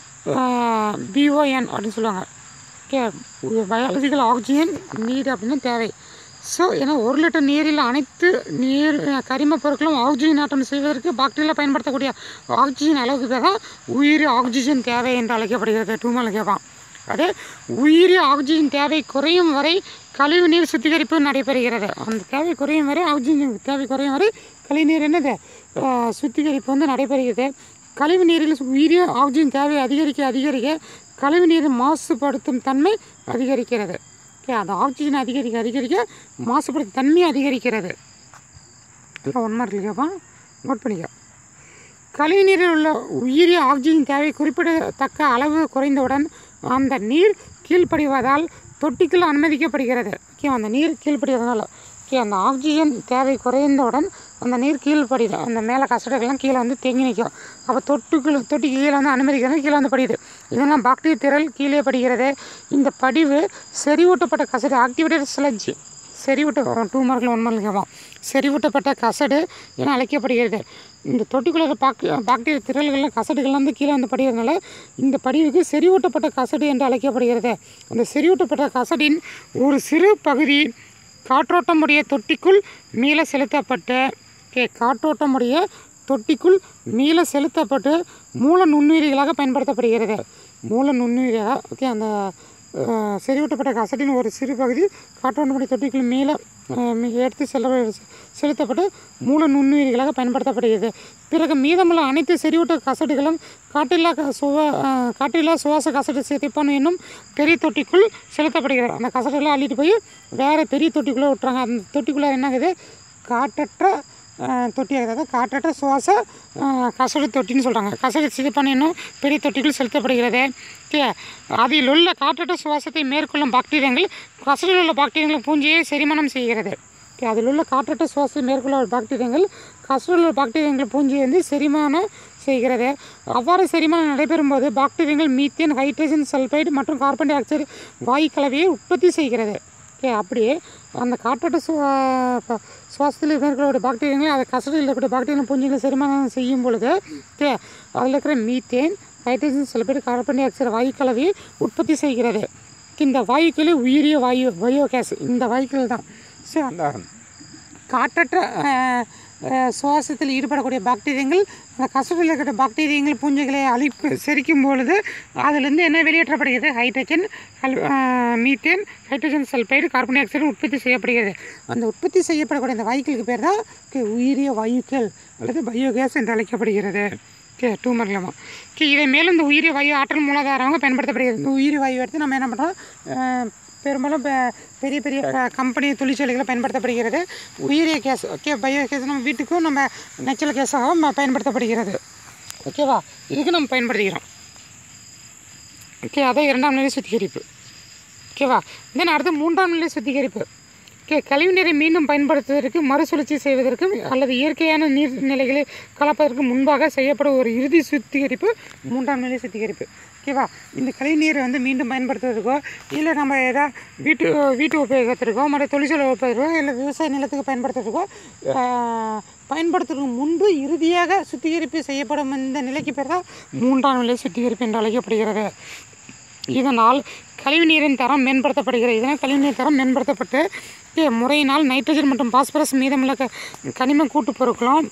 பிஓஎன் அப்படின்னு சொல்லுவாங்க ஓகே பயாலஜிக்கல் ஆக்சிஜன் நீடு அப்படின்னு தேவை ஸோ ஏன்னா ஒரு லிட்டர் நீரில் அனைத்து நீர் அஹ், கரிம பொருட்களும் ஆக்சிஜன் ஆட்டம் செய்வதற்கு பாக்டீரியா பயன்படுத்தக்கூடிய ஆக்சிஜன் அளவுக்கு தான் உயிரி ஆக்சிஜன் தேவை என்று அழைக்கப்படுகிறது டூமால் கேட்பான் அதே உயிரி ஆக்சிஜன் தேவை குறையும் வரை கழிவு நீர் சுத்திகரிப்பு நடைபெறுகிறது அந்த தேவை குறையும் வரை ஆக்சிஜன் தேவை குறையும் வரை கழிவுநீர் என்னது அஹ், சுத்திகரிப்பு வந்து நடைபெறுகிறது கழிவு நீரில் உயிரி ஆக்சிஜன் தேவை அதிகரிக்க அதிகரிக்க கழிவு நீர் மாசுபடுத்தும் தன்மை அதிகரிக்கிறது ஓகே அந்த ஆக்சிஜன் அதிகரிக்க அதிகரிக்க மாசுபடுத்தும் தன்மை அதிகரிக்கிறது இதெல்லாம் ஒன் மார்க்கில் கேட்பான் நோட் பண்ணிக்க கழிவுநீரில் உள்ள உயிரி ஆக்சிஜன் தேவை குறிப்பிடத்தக்க அளவு குறைந்தவுடன் அந்த நீர் கீழ்ப்படிவதால் தொட்டிக்குள் அனுமதிக்கப்படுகிறது ஓகே அந்த நீர் கீழ்ப்படிவதனால ஓகே அந்த ஆக்சிஜன் தேவை குறைந்தவுடன் அந்த நீர் கீழ்ப்படிடும் அந்த மேலே கசடுகள்லாம் கீழே வந்து தேங்கி நிற்கும் அப்போ தொட்டுக்குள் தொட்டிக்கு கீழே வந்து அனுமதிக்கிறது கீழே வந்து படியுது இதெல்லாம் பாக்டீரியா திரள் கீழே படிகிறது இந்த படிவு செறிவூட்டப்பட்ட கசடு ஆக்டிவேட்டட் ஸ்லட்ஜ் செறிவூட்ட டூ மார்க்கில் ஒன் மார்க்கில் கேட்பான் செறிவூட்டப்பட்ட கசடு என அழைக்கப்படுகிறது இந்த தொட்டிக்குள்ள பாக் பாக்டீரியா திரள்களில் கசடுகள் வந்து கீழே வந்து படிகிறதுனால இந்த படிவுக்கு செறிவூட்டப்பட்ட கசடு என்று அழைக்கப்படுகிறது அந்த செறிவூட்டப்பட்ட கசடின் ஒரு சிறு பகுதி காற்றோட்டமுடைய தொட்டிக்குள் மீள செலுத்தப்பட்டு கே காற்றோட்டமுடைய தொட்டிக்குள் மீள செலுத்தப்பட்டு மூல நுண்ணுயிரிகளாக பயன்படுத்தப்படுகிறது மூல நுண்ணுயிரியாக ஓகே அந்த அஹ், செறிவூட்டப்பட்ட கசடின் ஒரு சிறு பகுதி காற்றோட்டமுடைய தொட்டிக்குள் மீள அஹ், மீ- எடுத்து செல்ல செலுத்தப்பட்டு மூல நுண்ணுயிரிகளாக பயன்படுத்தப்படுகிறது பிறகு மீதமுள்ள அனைத்து செறிவூட்ட கசடுகளும் காற்றில்லா க- சுவா அஹ், காற்றில்லா சுவாச கசடு சிதைப்பான் என்னும் பெரிய தொட்டிக்குள் செலுத்தப்படுகிறது அந்த கசடெல்லாம் அள்ளிட்டு போய் வேறு பெரிய தொட்டிக்குள்ளே விட்டுறாங்க அந்த தொட்டிக்குள்ளே என்ன ஆகுது காற்றற்ற அஹ், தொட்டி அதாவது காற்றற்ற சுவாச அஹ், கசடு தொட்டின்னு சொல்கிறாங்க கசடு சிறுபான இன்னும் பெரிய தொட்டிகள் செலுத்தப்படுகிறது ஓகே அதில் உள்ள காற்றற்ற சுவாசத்தை மேற்கொள்ளும் பாக்டீரியங்கள் கசடில் உள்ள பாக்டீரியங்கள் பூஞ்சியை செரிமானம் செய்கிறது ஓகே அதில் உள்ள காற்றற்ற சுவாசத்தை மேற்கொள்ள பாக்டீரியங்கள் கசடில் உள்ள பாக்டீரியங்கள் பூஞ்சியை வந்து செரிமானம் செய்கிறது அவ்வாறு செரிமானம் நடைபெறும் போது பாக்டீரியங்கள் மீத்தேன் ஹைட்ரஜன் சல்பைடு மற்றும் கார்பன் டை ஆக்சைடு வாயு கலவையை உற்பத்தி செய்கிறது ஓகே அப்படியே அந்த காற்றோட்ட சுவா ப- சுவாசத்தில் இருக்கக்கூடிய பாக்டீரியங்களை அதை கசடியில் இருக்கக்கூடிய பாக்டீரியா பூஞ்சிகளை செரிமானம் செய்யும் பொழுது ஓகே அதில் இருக்கிற methane hydrogen sulphide carbon dioxide வாயு கலவையை உற்பத்தி செய்கிறது இந்த வாயுக்களே உயிரிய வாயு பயோ கேஸ் இந்த வாயுக்கள் தான் ஸோ அந்த காற்றற்ற அஹ், அஹ், சுவாசத்தில் ஈடுபடக்கூடிய பாக்டீரியங்கள் அந்த கசடில் இருக்கிற பாக்டீரியங்கள் பூஞ்சைகளை அழிப்பு செரிக்கும் பொழுது அதிலிருந்து என்ன வெளியேற்றப்படுகிறது ஹைட்ரஜன் அல் methane hydrogen sulphide carbon dioxide உற்பத்தி செய்யப்படுகிறது அந்த உற்பத்தி செய்யப்படக்கூடிய அந்த வாயுக்களுக்கு பேர் தான் okay, உயிரிய வாயுக்கள் அல்லது பயோகேஸ் என்று அழைக்கப்படுகிறது ஓகே டூ மரலமா ஓகே இதை மேலும் இந்த உயிரி வாயு ஆற்றல் மூலாதாரமாக பயன்படுத்தப்படுகிறது இந்த உயிரி வாயு எடுத்து நம்ம என்ன பண்ணுறோம் பெரும்பாலும் பெ- பெரிய பெரிய க- கம்பெனி தொழிற்சாலைகளில் பயன்படுத்தப்படுகிறது உயிரிய கேஸ் ஓகே பயோ கேஸ் நம்ம வீட்டுக்கும் நம்ம நேச்சுரல் கேஸாகவும் ம- பயன்படுத்தப்படுகிறது ஓகேவா இதுக்கு நம்ம பயன்படுத்திக்கிறோம் ஓகே அதான் இரண்டாம் நிலை சுத்திகரிப்பு ஓகேவா தென் அடுத்து மூன்றாம் நிலை சுத்திகரிப்பு ஓகே கழிவுநீரை மீண்டும் பயன்படுத்துவதற்கு மறுசுழற்சி செய்வதற்கு அல்லது இயற்கையான நீர்நிலைகளை கலப்பதற்கு முன்பாக செய்யப்படும் ஒரு இறுதி சுத்திகரிப்பு மூன்றாம் நிலை சுத்திகரிப்பு ஓகேவா இந்த கழிவுநீரை வந்து மீண்டும் பயன்படுத்துவதற்கோ இல்லை நம்ம எதாவது வீட்டு வீட்டு உபயோகத்திற்கோ மற்ற தொழிற்சாலை உபயோகத்திற்கோ இல்லை விவசாய நிலத்துக்கு பயன்படுத்துறதுக்கோ ஆஹ், பயன்படுத்துறதுக்கு முன்பு இறுதியாக சுத்திகரிப்பு செய்யப்படும் இந்த நிலைக்கு பேர் தான் மூன்றாம் நிலை சுத்திகரிப்பு என்று அழைக்கப்படுகிறது இதனால் கழிவுநீரின் தரம் மேம்படுத்தப்படுகிறது இதனால் கழிவுநீர் தரம் மேம்படுத்தப்பட்டு இ- முறையினால் நைட்ரஜன் மற்றும் பாஸ்பரஸ் மீதமுள்ள க கனிம கூட்டுப் பொருட்களும்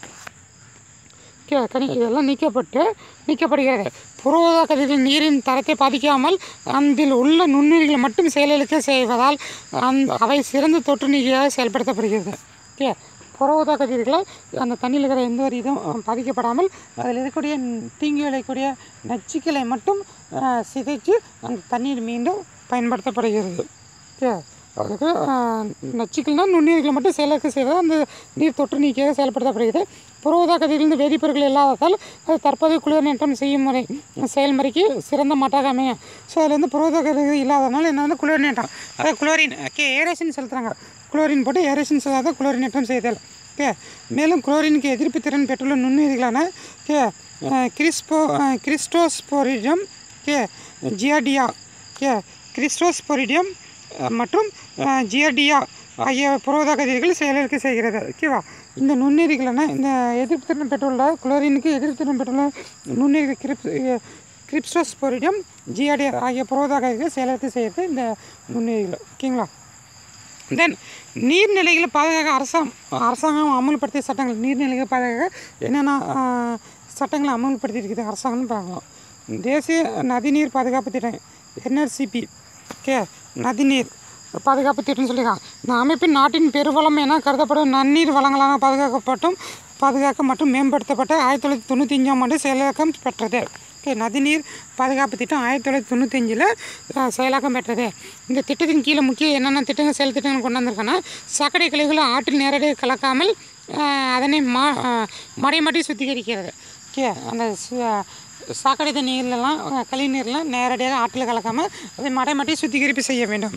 கே- கனி இதெல்லாம் நீக்கப்பட்டு நீக்கப்படுகிறது புரோதா கதிர்கள் நீரின் தரத்தை பாதிக்காமல் அதில் உள்ள நுண்ணுயிரிகளை மட்டும் செயலிழக்க செய்வதால் அந்த அவை சிறந்த தொற்று நீக்கியாக செயல்படுத்தப்படுகிறது ஓகே புரோதா கதிர்களை அந்த தண்ணியில் இருக்கிற எந்த ஒரு இதுவும் பாதிக்கப்படாமல் அதில் இருக்கக்கூடிய தீங்கு விளையக்கூடிய நச்சுக்களை மட்டும் அஹ், சிதைச்சு அந்த தண்ணீர் மீண்டும் பயன்படுத்தப்படுகிறது ஓகே அதுக்கு ஆஹ், நச்சுக்கள்னால் நுண்ணுயிர்களை மட்டும் செயலக்க செய்வது அந்த நீர் தொற்று நீக்கியாக செயல்படுத்தப்படுகிறது புரோதா கதிரிலிருந்து வேதிப்பொருட்கள் இல்லாததால் அது தற்போதைய குளிர்நேற்றம் செய்யும் முறை செயல்முறைக்கு சிறந்த மாட்டாக அமையும் ஸோ அதில் வந்து புரோதா கதிர்கள் இல்லாதனால என்ன வந்து குளிர்நேற்றம் அதாவது குளோரின் ஓகே ஏரேஷன் செலுத்துகிறாங்க குளோரின் போட்டு ஏரேஷன் செய்யாத குளோரினேற்றம் செய்தல் ஓகே மேலும் குளோரினுக்கு எதிர்ப்பு திறன் பெற்றுள்ள நுண்ணுயிர்களான ஓகே கிறிஸ்போ Cryptosporidium okay Giardia okay Cryptosporidium அஹ், மற்றும் அஹ், ஜியர்டியா ஆகிய புரோதா கதிர்கள் செயலிழக்க செய்கிறது ஓகேவா இந்த நுண்ணுயிரிகளான இந்த எதிர்ப்பு திறன் பெற்றுள்ள குளோரினுக்கு எதிர்ப்பு திறன் பெற்றுள்ள நுண்ணுயிர்கள் கிரிப் கிரிப்ஸ்டோஸ்போரிடியம் ஜியர்டியா ஆகிய புரோதா கதிர்கள் செயலிழக்க செய்கிறது இந்த நுண்ணுயிரிகள் ஓகேங்களா தென் நீர்நிலைகளை பாதுகாக்க அரசாங்கம் அரசாங்கம் அமல்படுத்திய சட்டங்கள் நீர்நிலைகளை பாதுகாக்க என்னென்ன ஆஹ், சட்டங்களை அமல்படுத்தி இருக்குது அரசாங்கம்னு பார்க்கலாம் தேசிய நதிநீர் பாதுகாப்பு திட்டம் என்ஆர்சிபி ஓகே நதிநீர் பாதுகாப்பு திட்டம்னு சொல்லியிருக்காங்க இந்த அமைப்பின் நாட்டின் பெருவளம் என கருதப்படும் நன்னீர் வளங்களாக பாதுகாக்கப்பட்டும் பாதுகாக்க மற்றும் மேம்படுத்தப்பட்ட ஆயிரத்தி தொள்ளாயிரத்தி தொண்ணூற்றி அஞ்சாம் ஆண்டு செயலாக்கம் பெற்றது ஓகே நதிநீர் பாதுகாப்பு திட்டம் ஆயிரத்தி தொள்ளாயிரத்தி தொண்ணூத்தஞ்சில் செயலாக்கம் பெற்றது இந்த திட்டத்தின் கீழே முக்கிய என்னென்ன திட்டங்கள் செயல் திட்டங்கள் கொண்டு வந்திருக்காங்கன்னா சாக்கடை கழிவுகளை ஆற்றில் நேரடியாக கலக்காமல் ஆஹ், அதனை மா ஆஹ், மடைமாட்டி சுத்திகரிக்கிறது ஓகே அந்த சு- சாக்கடை தண்ணீர்லாம் கழிவு நீர்லாம் நேரடியாக ஆற்றில் கலக்காமல் அதை மடைமாட்டி சுத்திகரிப்பு செய்ய வேண்டும்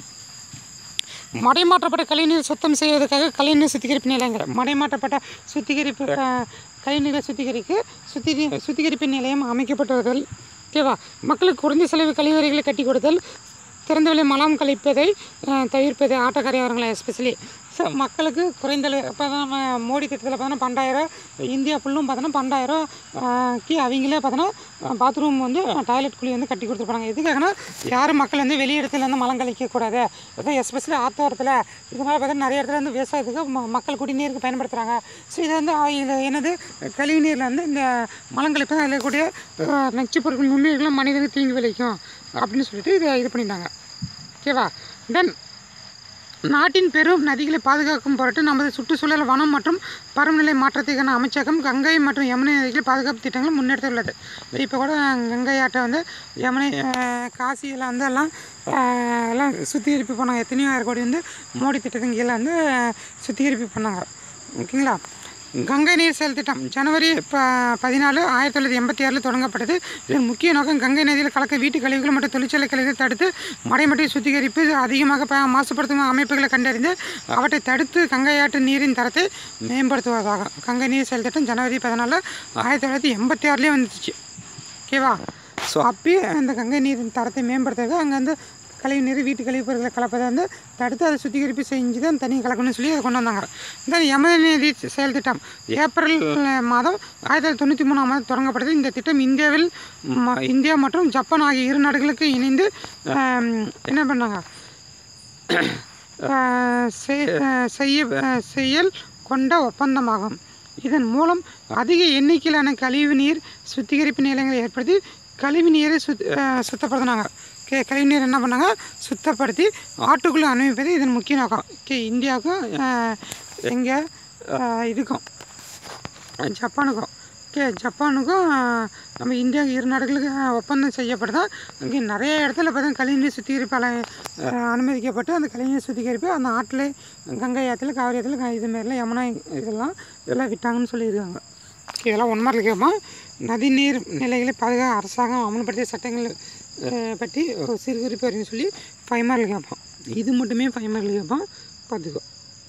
மடைமாற்றப்பட்ட கழிவுநீர் சுத்தம் செய்வதற்காக கழிவுநீர் சுத்திகரிப்பு நிலையங்கள் மடைமாற்றப்பட்ட சுத்திகரிப்பு அஹ், கழிவுநீரை சுத்திகரிக்க சுத்தி சுத்திகரிப்பு நிலையம் அமைக்கப்பட்டுள்ளதல் ஓகேவா மக்களுக்கு குறைந்த செலவு கழிவறைகளை கட்டி கொடுத்தல் திறந்தவெளி மலம் கழிப்பதை அஹ், தவிர்ப்பது ஆட்டக்காரியவர்களை எஸ்பெஷலி ஸோ மக்களுக்கு குறைந்த இப்போ தான் நம்ம மோடி திட்டத்தில் பார்த்தோன்னா பண்டாயிரம் இந்தியா ஃபுல்லும் பார்த்தோன்னா பண்டாயிரம் கி அவங்களே பார்த்தோன்னா பாத்ரூம் வந்து டாய்லெட் குழி வந்து கட்டி கொடுத்துருப்பாங்க எதுக்காகனா யாரும் மக்கள் வந்து வெளி இடத்துல வந்து மலம் கழிக்கக்கூடாது அதான் எஸ்பெஷலி ஆத்தோரத்தில் இதனால் பார்த்தா நிறைய இடத்துல வந்து விவசாயத்துக்கு ம- மக்கள் குடிநீருக்கு பயன்படுத்துகிறாங்க ஸோ இது வந்து ஆ- இது என்னது கழிவு நீரில் வந்து இந்த மலங்கழிப்பு அதில் இருக்கக்கூடிய அஹ், நச்சுப் பொருட்கள் நுண்ணுயிர்களும் மனிதனுக்கு தீங்கு விளைக்கும் அப்படின்னு சொல்லிட்டு இதை இது பண்ணிட்டாங்க ஓகேவா தென் நாட்டின் பெரும் நதிகளை பாதுகாக்கும் பொருட்டு நமது சுற்றுச்சூழல் வனம் மற்றும் பருவநிலை மாற்றத்துக்கான அமைச்சகம் கங்கை மற்றும் யமுனை நதிகளை பாதுகாப்பு திட்டங்கள் முன்னெடுத்துள்ளது இப்போ கூட கங்கை ஆட்டை வந்து யமுனை அஹ், காசியில் வந்து எல்லாம் அஹ், எல்லாம் சுத்திகரிப்பு பண்ணாங்க எத்தனையோ ஆயிரம் கோடி வந்து மோடி திட்டத்தின் கீழே வந்து அஹ், சுத்திகரிப்பு பண்ணாங்க ஓகேங்களா கங்கை நீர் செயல் திட்டம் ஜனவரி ப பதினாலு ஆயிரத்தி தொள்ளாயிரத்தி எண்பத்தி ஆறில் தொடங்கப்பட்டது இதன் முக்கிய நோக்கம் கங்கை நதியில் கலக்க வீட்டு கழிவுகள் மற்றும் தொழிற்சாலை கழிவுகளை தடுத்து மடைமட்டை சுத்திகரிப்பு அதிகமாக ப மாசுபடுத்தும் அமைப்புகளை கண்டறிந்து அவற்றை தடுத்து கங்கையாற்று நீரின் தரத்தை மேம்படுத்துவதாகும் கங்கை நீர் செயல் திட்டம் ஜனவரி பதினாலு ஆயிரத்தி தொள்ளாயிரத்தி எண்பத்தி ஆறுலேயே வந்துச்சு ஓகேவா ஸோ அப்பயே அந்த கங்கை நீரின் தரத்தை மேம்படுத்துறது அங்கே வந்து கழிவு நீர் வீட்டு கழிவுப் பொருட்களை கலப்பதை வந்து தடுத்து அதை சுத்திகரிப்பு செஞ்சு தான் தண்ணி கலக்கணும்னு சொல்லி அதை கொண்டு வந்தாங்க இந்த யமநிதி செயல் திட்டம் ஏப்ரல் மாதம் ஆயிரத்தி தொள்ளாயிரத்தி தொண்ணூற்றி மூணாம் மாதம் தொடங்கப்பட்டது இந்த திட்டம் இந்தியாவில் ம- இந்தியா மற்றும் ஜப்பான் ஆகிய இரு நாடுகளுக்கு இணைந்து ஆம், என்ன பண்ணாங்க ஆஹ் செய்- ஆஹ் செய்ய ஆஹ் செய்யல் கொண்ட ஒப்பந்தமாகும் இதன் மூலம் அதிக எண்ணிக்கையிலான கழிவு நீர் சுத்திகரிப்பு நிலையங்களை ஏற்படுத்தி கழிவு நீரை சுத் ஆஹ் சுத்தப்படுத்தினாங்க ஓகே கழிவு நீர் என்ன பண்ணாங்க சுத்தப்படுத்தி ஆட்டுக்குள்ளே அனுமதிப்பது இதன் முக்கிய நோக்கம் ஓகே இந்தியாவுக்கும் எங்கே இதுக்கும் ஜப்பானுக்கும் ஓகே ஜப்பானுக்கும் ஆஹ், நம்ம இந்தியா இரு நாடுகளுக்கு ஆஹ், ஒப்பந்தம் செய்யப்படுதா இங்கே நிறைய இடத்துல பார்த்தா கழிவுநீர் சுத்திகரிப்பு அலை ஆஹ், அனுமதிக்கப்பட்டு அந்த கழிவுநீர் சுத்திகரிப்பு அந்த ஆற்றில் கங்கை ஆற்றுல காவிரி ஆற்றுல இது மாதிரிலாம் யமுனா இதெல்லாம் இதெல்லாம் விட்டாங்கன்னு சொல்லியிருக்காங்க இதெல்லாம் உண்மையில் கேட்போம் நதிநீர் நிலைகளை பாதுகாக்க அரசாங்கம் அமல்படுத்திய சட்டங்கள் ஆஹ், பற்றி ஒரு சிறு குறிப்பு வரைக்கும் சொல்லி ஃபைவ் மார்க் கேட்போம் இது மட்டுமே ஃபைவ் மார்க் கேட்போம் பார்த்துக்கோ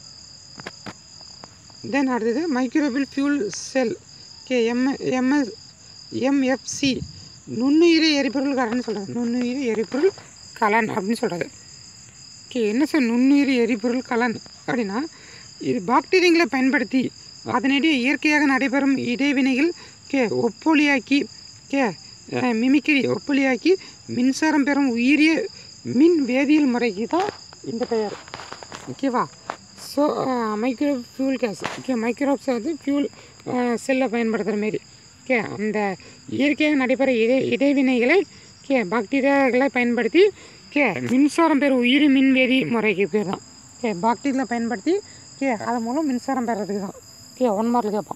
தென் அடுத்தது மைக்ரோபில் ஃபியூல் செல் கே எம் எம்எஸ் எம்எஃப்சி நுண்ணுயிரி எரிபொருள் கலன்னு சொல்கிறது நுண்ணுயிரி எரிபொருள் கலன் அப்படின்னு சொல்கிறது ஓகே என்ன சார் நுண்ணுயிரி எரிபொருள் கலன் அப்படின்னா இது பாக்டீரியங்களை பயன்படுத்தி அதனிடையே இயற்கையாக நடைபெறும் இடைவினைகள் கே ஒப்பொலியாக்கி கே அஹ், மிமிக்ரி ஒப்பொலியாக்கி மின்சாரம் பெறும் உயிரிய மின் வேதியியல் முறைக்கு தான் இந்த பெயர் ஓகேவா so micro fuel gas okay microbes வந்து ஃபியூல் செல்லை பயன்படுத்துகிற மாரி ஓகே அந்த இயற்கையாக நடைபெற இடை இடைவினைகளை ஓகே பாக்டீரியாக்களை பயன்படுத்தி ஓகே மின்சாரம் பெறும் உயிரி மின்வேதி முறைக்கு பேர் தான் ஓகே பாக்டீரியா பயன்படுத்தி ஓகே அதன் மூலம் மின்சாரம் பெறதுக்கு தான் ஓகே ஒன் மார்க்கில் கேட்பான்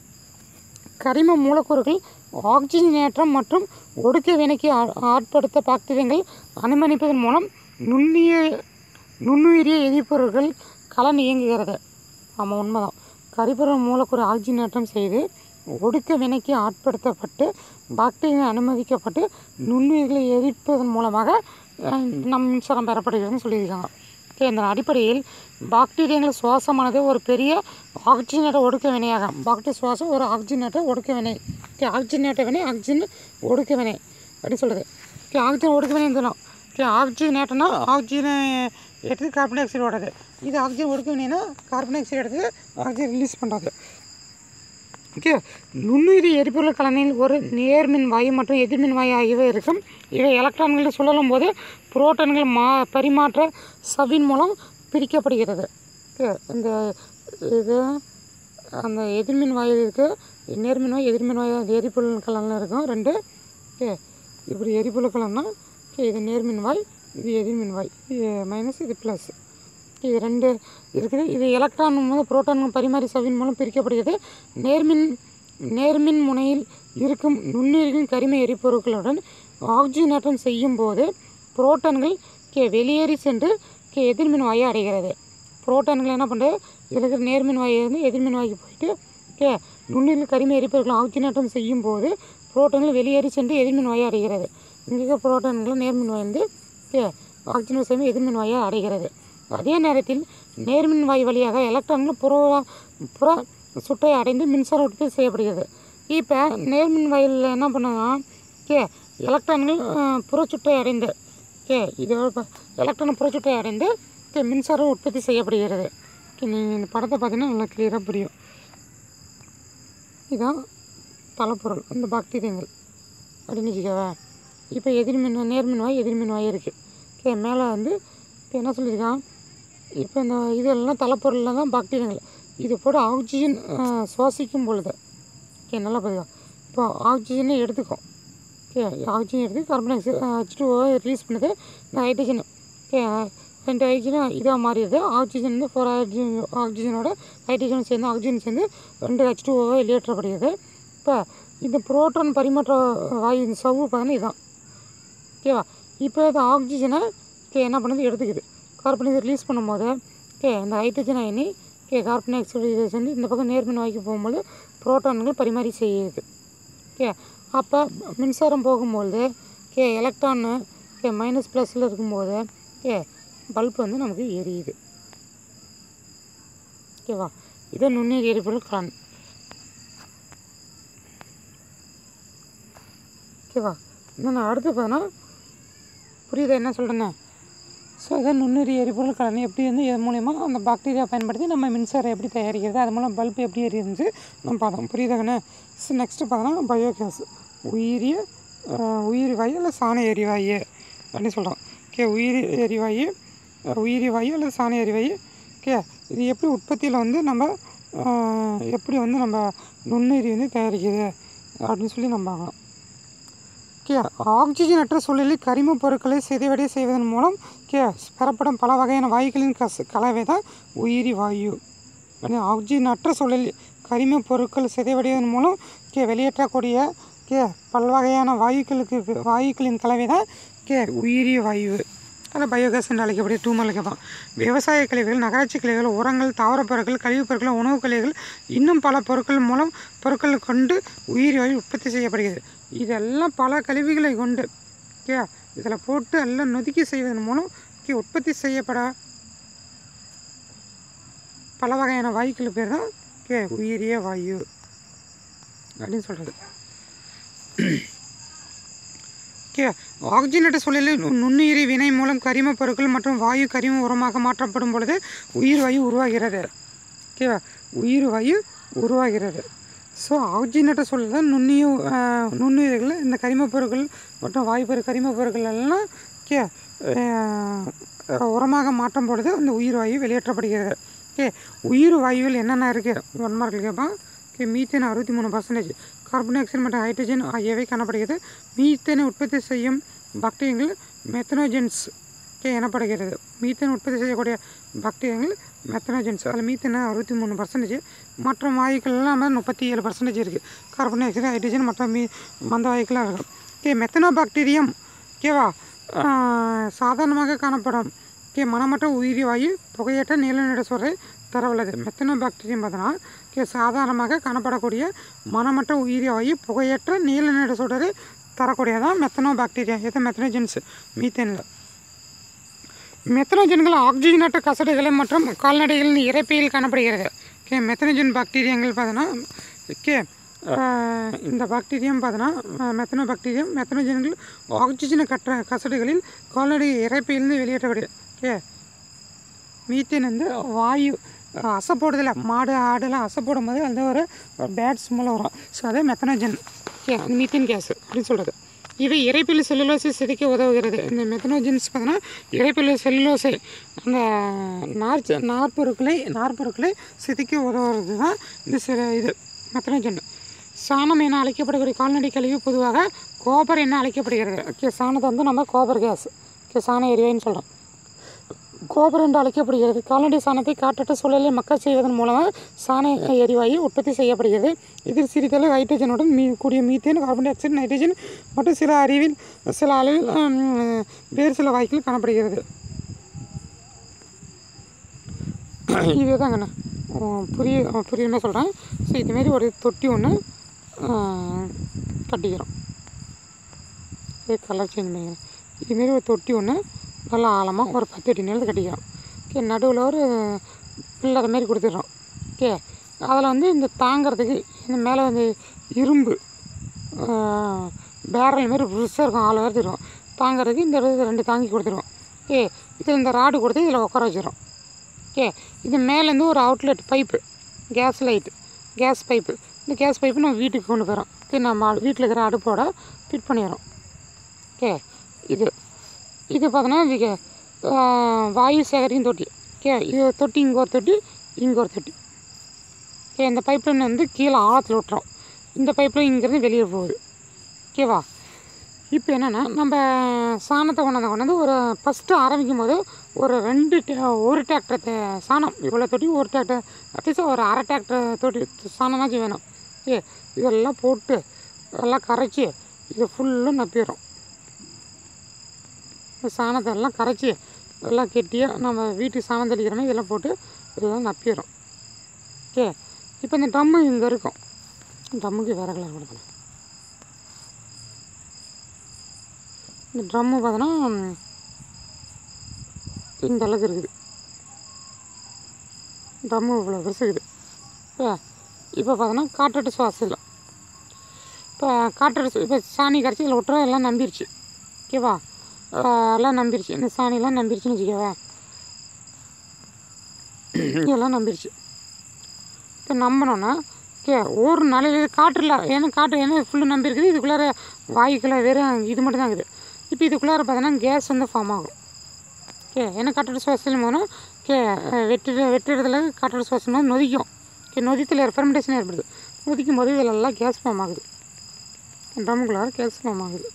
கரிம மூலக்கூறுகள் ஆக்சிஜனேற்றம் மற்றும் ஒடுக்க வினைக்கு ஆ- ஆட்படுத்த பாக்டீரியங்கள் அனுமதிப்பதன் மூலம் நுண்ணிய நுண்ணுயிரிய எரிபொருட்கள் கலன் இயங்குகிறது ஆமாம் உண்மைதான் கரிபுர மூலக்கூறு ஆக்சிஜனேற்றம் செய்து ஒடுக்க வினைக்கு ஆட்படுத்தப்பட்டு பாக்டீரியா அனுமதிக்கப்பட்டு நுண்ணுயிர்களை எரிப்பதன் மூலமாக அஹ், நம் மின்சாரம் பெறப்படுகிறதுன்னு சொல்லியிருக்காங்க ஓகே இந்த அடிப்படையில் பாக்டீரியங்கள் சுவாசமானது ஒரு பெரிய ஆக்சிஜனேற்ற ஒடுக்க வினையாகும் பாக்டீரியா சுவாசம் ஒரு ஆக்சிஜனேற்ற ஒடுக்க வினை ஓகே ஆக்சிஜனேற்ற வினை ஆக்சிஜன் ஒடுக்க வினை அப்படின்னு சொல்கிறது ஓகே ஆக்சிஜன் ஒடுக்க வினைன்னு சொல்லணும் ஓகே ஆக்சிஜனேட்டனா ஆக்சிஜனை எடுத்து கார்பன் டை ஆக்சைடு ஓடுது இது ஆக்சிஜன் ஒடுக்க வினைனா கார்பன் டை ஆக்சைடு எடுத்து ஆக்சிஜன் ரிலீஸ் பண்ணுறது ஓகே நுண்ணுயிரி எரிபொருள் கலனில் ஒரு நேர்மின் வாயு மற்றும் எதிர்மின் வாயு ஆகியவை இருக்கும் இவை எலக்ட்ரான்களை சுழலும் போது புரோட்டான்கள் மா பரிமாற்ற சவின் மூலம் பிரிக்கப்படுகிறது ஓகே இந்த இது அந்த எதிர்மின் வாயு இருக்குது நேர்மின் வாயு எதிர்மின் வாயு அது எரிபொருள் கலனில் இருக்கும் ரெண்டு ஓகே இப்படி எரிபொருள் கலன்னா ஓகே இது நேர்மின் வாய் இது எதிர்மின் வாய் இது மைனஸ் இது ப்ளஸ் இது ரெண்டு இருக்குது இது எலக்ட்ரான் மூலம் புரோட்டான் பரிமாறி சவின் மூலம் பிரிக்கப்படுகிறது நேர்மின் நேர்மின் முனையில் இருக்கும் நுண்ணுயிரிகளின் கரிம எரிபொருட்களுடன் ஆக்சிஜனேற்றம் செய்யும் போது புரோட்டான்கள் கே வெளியேறி சென்று கே எதிர்மின் வாயை அடைகிறது புரோட்டான்கள் என்ன பண்ணுறது இதில் இருக்கிற நேர்மின் வாயை வந்து எதிர்மின் வாய்க்கு போயிட்டு கே நுண்ணுயிரில் கரிம எரிபொருட்கள் ஆக்சிஜனேற்றம் செய்யும் போது புரோட்டான்கள் வெளியேறி சென்று எதிர்மின் வாயை அடைகிறது இங்கே இருக்கிற புரோட்டான்கள் நேர்மின் வாய் வந்து கே ஆக்சிஜன் செய்யும் எதிர்மின் வாயை அடைகிறது அதே நேரத்தில் நேர்மின் வாய் வழியாக எலக்ட்ரான்கள் புற புற சுட்டை அடைந்து மின்சார உற்பத்தி செய்யப்படுகிறது இப்போ நேர்மின் வாயில் என்ன பண்ணுன்னா கே எலக்ட்ரான்கள் அஹ், புறச்சுட்டை அடைந்து கே இதோட எலக்ட்ரான் புறச்சுட்டை அடைந்து கே மின்சாரம் உற்பத்தி செய்யப்படுகிறது ஓகே நீங்கள் இந்த படத்தை பார்த்தீங்கன்னா நல்லா கிளியராக புரியும் இதான் தலைப்பொருள் இந்த பாக்டீரியங்கள் அப்படின்னு வச்சுக்கவா இப்போ எதிர்மின் நேர்மின் வாய் எதிர்மின் வாய் இருக்குது ஓகே மேலே வந்து இப்போ என்ன சொல்லியிருக்கான் இப்போ இந்த இதெல்லாம் தலைப்பொருளில் தான் பாக்டீரியங்கள் இது போட்டு ஆக்சிஜன் அஹ், சுவாசிக்கும் பொழுது ஓகே நல்லா பதிவா இப்போ ஆக்சிஜனை எடுத்துக்கும் ஓகே ஆக்சிஜன் எடுத்து carbon dioxide H two release பண்ணுது இந்த ஹைட்ரஜன் ஓகே ரெண்டு ஹைட்ரஜனும் இதாக மாறிடுது ஆக்சிஜன் வந்து ஃபோர் ஹைட்ரஜன் ஆக்சிஜனோட ஹைட்ரஜன் சேர்ந்து ஆக்சிஜன் சேர்ந்து ரெண்டு ஹெச் டூ வெளியேற்றப்படுகிறது இப்போ இந்த புரோட்டான் பரிமாற்ற வாயு இந்த சவ்வு பார்த்தீங்கன்னா இதுதான் ஓகேவா இப்போ இந்த ஆக்சிஜனை ஓகே என்ன பண்ணுது எடுத்துக்குது கார்பன் டை ரிலீஸ் பண்ணும்போது ஓகே இந்த ஹைட்ரஜன் அயனி ஓகே கார்பன் டை ஆக்சைடு இதை சேர்ந்து இந்த பக்கம் நேர்மின் வாய்க்கு போகும்போது புரோட்டான்கள் பரிமாறி செய்யுது ஓகே அப்போ மின்சாரம் போகும்போது கே எலக்ட்ரானு கே மைனஸ் ப்ளஸில் இருக்கும்போது கே பல்ப் வந்து நமக்கு எரியுது ஓகேவா இதை நுண்ணுயிர் எரிபொருள் கலன் ஓகேவா இன்னும் நான் அடுத்து பார்த்தோன்னா புரியுதா என்ன சொல்கிறேன்னு ஸோ அதான் நுண்ணுயிரி எரிபொருள் கலன் எப்படி வந்து இது மூலயமா அந்த பாக்டீரியா பயன்படுத்தி நம்ம மின்சாரம் எப்படி தயாரிக்கிறது அது மூலம் பல்ப் எப்படி எரியுது நம்ம பார்த்தோம் புரியுதாங்கண்ணே ஸோ நெக்ஸ்ட்டு பார்த்தோன்னா பயோகேஸ் உயிரிய அஹ், உயிரி வாயு இல்லை சாண எரிவாயு அப்படின்னு சொல்கிறோம் ஓகே உயிரி எரிவாயு அஹ், உயிரி வாயு அல்லது சாண எரிவாயு ஓகே இது எப்படி உற்பத்தியில் வந்து நம்ம அஹ், எப்படி வந்து நம்ம நுண்ணுயிரி வந்து தயாரிக்குது அப்படின்னு சொல்லி நம்ம பார்க்கலாம் ஓகே ஆக்சிஜன் அற்ற சூழலில் கரிமப் பொருட்களை சிதைவடைய செய்வதன் மூலம் ஓகே பெறப்படும் பல வகையான வாயுக்களின் கஸ் கலவை தான் உயிரி வாயு வந்து ஆக்சிஜன் அற்ற சூழலில் கரிமப் பொருட்கள் சிதைவடைவதன் மூலம் கே வெளியேற்றக்கூடிய கே பல்வகையான வாயுக்களுக்கு வாயுக்களின் கலவை தான் கே உயிரி வாயு அதில் பயோகேஸ் என்று அழைக்கக்கூடிய டூமலுக்கு தான் விவசாய கழிவுகள் நகராட்சி கழிவுகள் உரங்கள் தாவரப் பொருட்கள் கழிவுப் பொருட்கள் உணவுக் கழிவுகள் இன்னும் பல பொருட்கள் மூலம் பொருட்கள் கொண்டு உயிரி வாயு உற்பத்தி செய்யப்படுகிறது இதெல்லாம் பல கழிவுகளை கொண்டு ஓகே இதில் போட்டு எல்லாம் நொதுக்கி செய்வதன் மூலம் ஓகே உற்பத்தி செய்யப்பட பல வகையான வாயுக்கள் பேர் தான் ஓகே உயிரிய வாயு அப்படின்னு சொல்கிறது ஓகே ஆக்சிஜனேட்ட சூழலில் நு- நுண்ணுயிரி வினை மூலம் கரிமப் பொருட்கள் மற்றும் வாயு கரிம உரமாக மாற்றப்படும் பொழுது உயிர் வாயு உருவாகிறது ஓகேவா உயிர் வாயு உருவாகிறது ஸோ ஆக்சிஜனேட்ட சூழலில் தான் நுண்ணிய ஆஹ், நுண்ணுயிர்கள் இந்த கரிமப் பொருட்கள் மற்றும் வாயு பொரு கரிமப் பொருட்கள் எல்லாம் ஓகே ஆஹ், உரமாக மாற்றும் பொழுது அந்த உயிர் வாயு வெளியேற்றப்படுகிறது ஓகே உயிர் வாயுவில் என்னென்ன இருக்குது ஒன் மார்க்கில் கேட்பான் ஓகே மீத்தேன் அறுபத்தி மூணு பர்சன்டேஜ் கார்பன் டை ஆக்சைடு மற்றும் ஹைட்ரஜன் ஆகியவை காணப்படுகிறது மீத்தேனை உற்பத்தி செய்யும் பாக்டீரியங்கள் மெத்தனோஜென்ஸ் ஓகே எனப்படுகிறது மீத்தேன் உற்பத்தி செய்யக்கூடிய பாக்டீரியங்கள் மெத்தனோஜென்ஸ் அதில் மீத்தேன் அறுபத்தி மூணு பர்சன்டேஜ் மற்ற வாயுக்கள் எல்லாமே முப்பத்தி ஏழு பர்சன்டேஜ் இருக்குது கார்பன் டை ஆக்சைடு ஹைட்ரஜன் மற்றும் மீ மந்த வாயுக்களாக இருக்கும் ஓகே மெத்தனோ பாக்டீரியம் ஓகேவா ஆஹ், சாதாரணமாக காணப்படும் ஓகே மனமற்ற உயிரி வாயு புகையற்ற நீலநிற சுவரை தரவுள்ளது மெத்தனோ பாக்டீரியம் பார்த்தோன்னா ஓகே சாதாரணமாக காணப்படக்கூடிய மனமற்ற உயிரி வாயு புகையற்ற நீலநிற சுடரை தரக்கூடியதான் மெத்தனோ பாக்டீரியா இது மெத்தனோஜென்ஸ் மீத்தேனில் மெத்தனோஜன்கள் ஆக்சிஜனற்ற கசடுகளை மற்றும் கால்நடைகளின் இறைப்பையில் காணப்படுகிறது ஓகே மெத்தனோஜன் பாக்டீரியங்கள் பார்த்தோன்னா ஓகே ஆஹ், இந்த பாக்டீரியம் பார்த்தோன்னா மெத்தனோ பாக்டீரியம் மெத்தனோஜன்கள் ஆக்சிஜனை கற்ற கசடுகளில் கால்நடை இறைப்பையிலிருந்து வெளியேற்றப்படுது ஓகே மீத்தேன் வந்து வாயு அஹ், அசை போடுதில்ல மாடு ஆடுலாம் அசை போடும்போது அந்த ஒரு பேட் ஸ்மெல் வரும் ஸோ அதே மெத்தனோஜன் ஓகே அந்த மீத்தேன் கேஸ் அப்படின்னு சொல்கிறது இவை இறைப்பில் செல்லுலோசை சிதைக்க உதவுகிறது இந்த மெத்தனோஜன்ஸ் பார்த்தோன்னா இறைப்பில் செல்லுலோசை அந்த நார் ச- நார்ப்பொருட்களை நார்ப்பொருட்களை சிதைக்க உதவுறது தான் இந்த சில இது மெத்தனோஜன் சாணம் என அழைக்கப்படக்கூடிய கால்நடை கழிவு பொதுவாக கோபர் என அழைக்கப்படுகிறது ஓகே சாணத்தை வந்து நம்ம கோபர் கேஸ் ஓகே சாண எரிவாயுன்னு சொல்கிறோம் கோபர் என்று அழைக்கப்படுகிறது கால்நடை சாணத்தை காற்றற்ற சூழலில் மக்கள் செய்வதன் மூலமாக சாண எரிவாயு உற்பத்தி செய்யப்படுகிறது இதில் சிறிதளவு ஹைட்ரஜனுடன் மீ கூடிய methane carbon dioxide nitrogen மற்றும் சில அறிவில் சில அளவில் ஹம், வேறு சில வாய்க்கள் காணப்படுகிறது இதுதாங்கண்ணா புரிய புரியுமே சொல்கிறேன் ஸோ இதுமாரி ஒரு தொட்டி ஒன்று கட்டிக்கிறோம் இது கலர் சேஞ்ச் பண்ணிக்கிறேன் இதுமாரி ஒரு தொட்டி ஒன்று நல்லா ஆழமாக ஒரு பத்து அடி நீளத்தை கட்டிக்கிறோம் ஓகே நடுவில் ஒரு பில்லர் மாரி கொடுத்துட்றோம் ஓகே அதில் வந்து இந்த தாங்கிறதுக்கு இந்த மேலே வந்து இரும்பு பேரல் மாரி புதுசாக இருக்கும் ஆள் வேறு இருக்கும் தாங்கிறதுக்கு இந்த இடத்துல ரெண்டு தாங்கி கொடுத்துருவோம் ஓகே இதில் இந்த ராடு கொடுத்து இதில் உட்கார வச்சிடும் ஓகே இது மேலேருந்து ஒரு outlet pipe gas light gas pipe இந்த கேஸ் பைப்பு நம்ம வீட்டுக்கு கொண்டு போகிறோம் ஓகே நம்ம வீட்டில் இருக்கிற அடுப்போட ஃபிட் பண்ணிடுறோம் ஓகே இது இது பார்த்தோன்னா இது ஆஹ், வாயு சேகரிக்கும் தொட்டி ஓகே இது தொட்டி இங்கே ஒரு தொட்டி இங்கே ஒரு தொட்டி ஓகே இந்த பைப்லைன் வந்து கீழே ஆழத்தில் விட்டுறோம் இந்த பைப்லைன் இங்கேருந்து வெளியே போகுது ஓகேவா இப்போ என்னென்னா நம்ம சாணத்தை கொண்டாந்து கொண்டாந்து ஒரு ஃபஸ்ட்டு ஆரம்பிக்கும் போது ஒரு ரெண்டு டே- ஒரு டிராக்டர் தே- சாணம் இவ்வளோ தொட்டி ஒரு டிராக்டர் அட்லீஸ்ட் ஒரு அரை டிராக்டர் தொட்டி சாணமாச்சும் வேணும் ஏ இதெல்லாம் போட்டு எல்லாம் கரைச்சி இதை ஃபுல்லும் நப்பிடுறோம் இந்த சாணத்தை எல்லாம் கரைச்சி எல்லாம் கெட்டியாக நம்ம வீட்டுக்கு சாணம் தெளிக்கிற மாதிரி இதெல்லாம் போட்டு இதெல்லாம் நப்பிடுறோம் ஓகே இப்போ இந்த ட்ரம்மு இங்கே இருக்கும் ட்ரம்முக்கு வேறு கலர் கொடுக்கணும் இந்த ட்ரம்மு பார்த்தோன்னா இந்த அளவுக்கு இருக்குது ட்ரம்மு இவ்வளோ பெருசு இருக்குது இப்போ இப்போ பார்த்தோன்னா காற்றட்டு சுவாசம் இல்லை இப்போ காற்றட்டு இப்போ சாணி கரைச்சி இதில் விட்டுறோம் எல்லாம் நம்பிருச்சு ஓகேவா ஆஹ் எல்லாம் நம்பிருச்சு இந்த சாணிலாம் நம்பிருச்சுன்னு வச்சுக்கவா எல்லாம் நம்பிருச்சு இப்போ நம்பினோன்னா ஓகே ஒரு நாளையில் காற்றுல ஏன்னா காற்று ஏன்னா ஃபுல்லு நம்பி இருக்குது இதுக்குள்ளார வாயுக்குள்ளே வெறும் இது மட்டும் தான் இருக்குது இப்போ இதுக்குள்ளார பார்த்தோன்னா கேஸ் வந்து ஃபார்ம் ஆகும் ஓகே ஏன்னா காற்றோட சுவாசம் போனால் ஓகே வெட்டு வெட்டுறதுல காற்றோட சுவாசம் வந்து நொதிக்கும் ஓகே நொதித்தில் ஃபெர்மெண்டேஷன் ஏற்படுது நொதிக்கும் போது இதில் எல்லாம் கேஸ் ஃபார்ம் ஆகுது ட்ரம்முக்குள்ளார கேஸ் ஃபார்ம் ஆகுது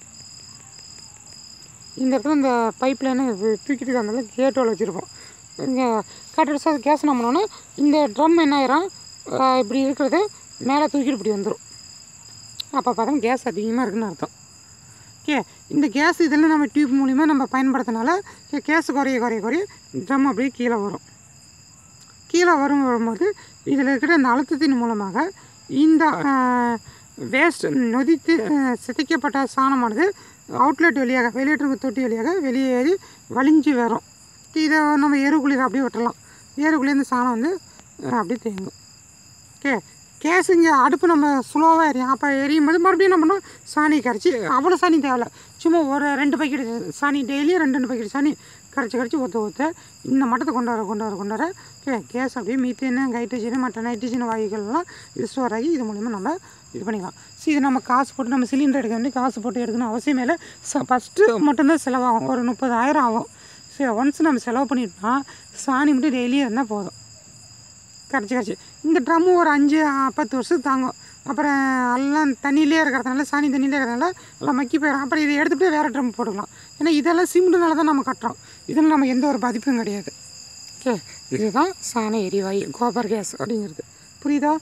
இந்த இடத்துல இந்த பைப் லைனை தூக்கிட்டு வந்தாலும் கேட்டோல் வச்சுருப்போம் இங்கே காற்றோட சுவாசம் கேஸ் என்ன பண்ணோன்னா இந்த ட்ரம் என்ன ஆயிரும் ஆஹ் இப்படி இருக்கிறது மேலே தூக்கிட்டு இப்படி வந்துடும் அப்போ பார்த்தா கேஸ் அதிகமாக இருக்குன்னு அர்த்தம் ஓகே இந்த கேஸ் இதெல்லாம் நம்ம டியூப் மூலிமா நம்ம பயன்படுத்தினால கேஸ் குறைய குறைய குறைய ட்ரம் அப்படியே கீழே வரும் கீழே வரும் வரும்போது இதில் இருக்கிற அந்த அழுத்தத்தின் மூலமாக இந்த வேஸ்ட் நொதித்து அஹ், சிதைக்கப்பட்ட சாணமானது அவுட்லெட் வழியாக வெளியேற்று தொட்டி வழியாக வெளியேறி வலிஞ்சு வரும் இதை நம்ம எருக்குழியில் அப்படியே விட்டுறலாம் எருக்குள்ளேருந்து சாணம் வந்து அஹ், அப்படியே தேங்கும் ஓகே கேஸ் இங்கே அடுப்பு நம்ம ஸ்லோவாக எரியும் அப்போ எரியும் போது மறுபடியும் என்ன பண்ணோம் சாணி கரைச்சி அவ்வளோ சாணி தேவையில்ல சும்மா ஒரு ரெண்டு பாக்கெட் சாணி டெய்லியும் ரெண்டு ரெண்டு பாக்கெட் சாணி கரைச்சி கரைச்சி ஊற்ற ஊற்ற இந்த மட்டத்தை கொண்டு வர கொண்டு வர கொண்டு வர ஓகே கேஸ் அப்படியே மீத்தேனு ஹைட்ரஜன் மற்ற நைட்ரஜன் வாயுக்கள்லாம் இது ஸ்டோர் ஆகி இது மூலிமா நம்ம இது பண்ணிக்கலாம் சரி இது நம்ம காசு போட்டு நம்ம சிலிண்டர் எடுக்க வேண்டிய காசு போட்டு எடுக்கணும் அவசியமே இல்லை ச ஃபஸ்ட்டு மட்டும்தான் செலவாகும் ஒரு முப்பதாயிரம் ஆகும் சரி ஒன்ஸ் நம்ம செலவு பண்ணிட்டோம்னா சாணி மட்டும் டெய்லியும் இருந்தால் போதும் கரைச்சி கரைச்சி இந்த ட்ரம்மு ஒரு அஞ்சு ஆ, பத்து வருஷத்துக்கு தாங்கும் அப்புறம் எல்லாம் தண்ணியிலே இருக்கிறதுனால சாணி தண்ணியிலே இருக்கிறதுனால எல்லாம் மக்கி போயிடும் அப்புறம் இதை எடுத்துகிட்டு வேறு ட்ரம் போட்டுக்கலாம் ஏன்னா இதெல்லாம் சிமெண்ட்னால தான் நம்ம கட்டுறோம் இதில் நம்ம எந்த ஒரு பாதிப்பும் கிடையாது ஓகே இதுதான் சாண எரிவாயு கோபர் கேஸ் அப்படிங்கிறது புரியுதா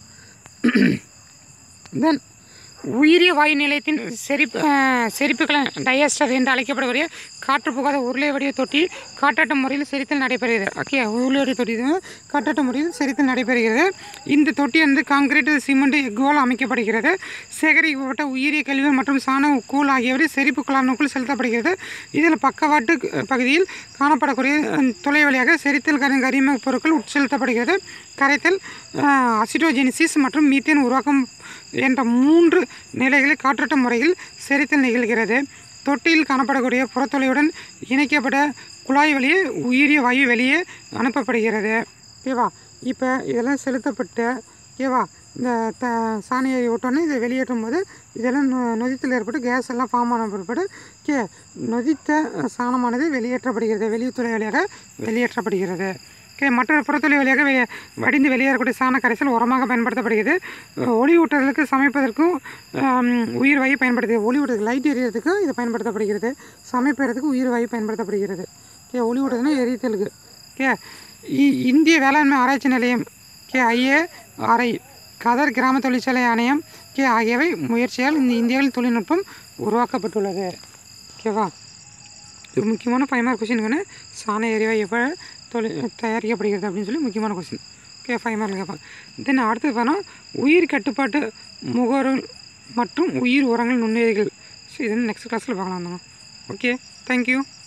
தென் உயிரிய வாயு நிலையத்தின் செரிப்பு அஹ், செரிப்புகளை டயஸ்டர் என்று அழைக்கப்படக்கூடிய காற்று புகாத உருளை வடிவ தொட்டி காட்டாட்ட முறையில் செரித்தல் நடைபெறுகிறது ஓகே உருளை வடிவ தொட்டி இது காட்டாட்ட முறையில் செரித்தல் நடைபெறுகிறது இந்த தொட்டி வந்து காங்கிரீட் சிமெண்ட் எஃகுவால் அமைக்கப்படுகிறது சேகரிக்கப்பட்ட உயிரிய கழிவு மற்றும் சாண கூழ் ஆகியவற்றை செரிப்பு குழானுக்குள் செலுத்தப்படுகிறது இதில் பக்கவாட்டு அஹ், பகுதியில் காணப்படக்கூடிய அஹ், துளை வழியாக செரித்தல் கரி கரிம பொருட்கள் உட்செலுத்தப்படுகிறது கரைத்தல் அசிட்டோஜெனிசிஸ் மற்றும் மீத்தேன் உருவாக்கம் என்ற மூன்று நிலைகளில் காற்றோட்ட முறையில் செரித்தல் நிகழ்கிறது தொட்டியில் காணப்படக்கூடிய புறத்தொலையுடன் இணைக்கப்பட்ட குழாய் வழியே உயிரிய வாயு வெளியே அனுப்பப்படுகிறது ஓகேவா இப்போ இதெல்லாம் செலுத்தப்பட்டு ஓகேவா இந்த த சாணியை விட்டோன்னே இதை வெளியேற்றும் போது இதெல்லாம் நொ- நொதித்தல் ஏற்பட்டு கேஸ் எல்லாம் ஃபார்ம் ஆன பிற்பாடு கே நொதித்த சாணமானது வெளியேற்றப்படுகிறது வெளியுத்துறை வழியாக வெளியேற்றப்படுகிறது ஓகே மற்ற புறத்தொலை வழியாக வெளியே வடிந்து வெளியேறக்கூடிய சாண கரைசல் உரமாக பயன்படுத்தப்படுகிறது அஹ் ஒளி ஊட்டுதலுக்கு சமைப்பதற்கும் ஆம், உயிர் வாயு பயன்படுது ஒளி ஊட்டுறது லைட் எரியறதுக்கு இது பயன்படுத்தப்படுகிறது சமைப்பதற்கு உயிர் வாயு பயன்படுத்தப்படுகிறது ஓகே ஒளி ஊட்டுறதுனா எரித்தலுக்கு ஓகே இ- இந்திய வேளாண்மை ஆராய்ச்சி நிலையம் கே ஐஏ ஆர்ஐ கதர் கிராம தொழிற்சாலை ஆணையம் கே ஆகியவை முயற்சியால் இந்த இந்தியாவில் தொழில்நுட்பம் உருவாக்கப்பட்டுள்ளது ஓகேவா இது முக்கியமான ஃபைவ் மார்க் கொஸ்டின் சாண எரிவாயு எப்போ தொழில் தயாரிக்கப்படுகிறது அப்படின்னு சொல்லி முக்கியமான கொஸ்டின் ஓகே ஃபைவ் மார்க் கேட்பாங்க தென் அடுத்தது பார்த்தா உயிர் கட்டுப்பாட்டு முகவர்கள் மற்றும் உயிர் உரங்கள் நுண்ணுயிர்கள் ஸோ இது நெக்ஸ்ட் கிளாஸில் பார்க்கலாம் தாங்க ஓகே தேங்க்யூ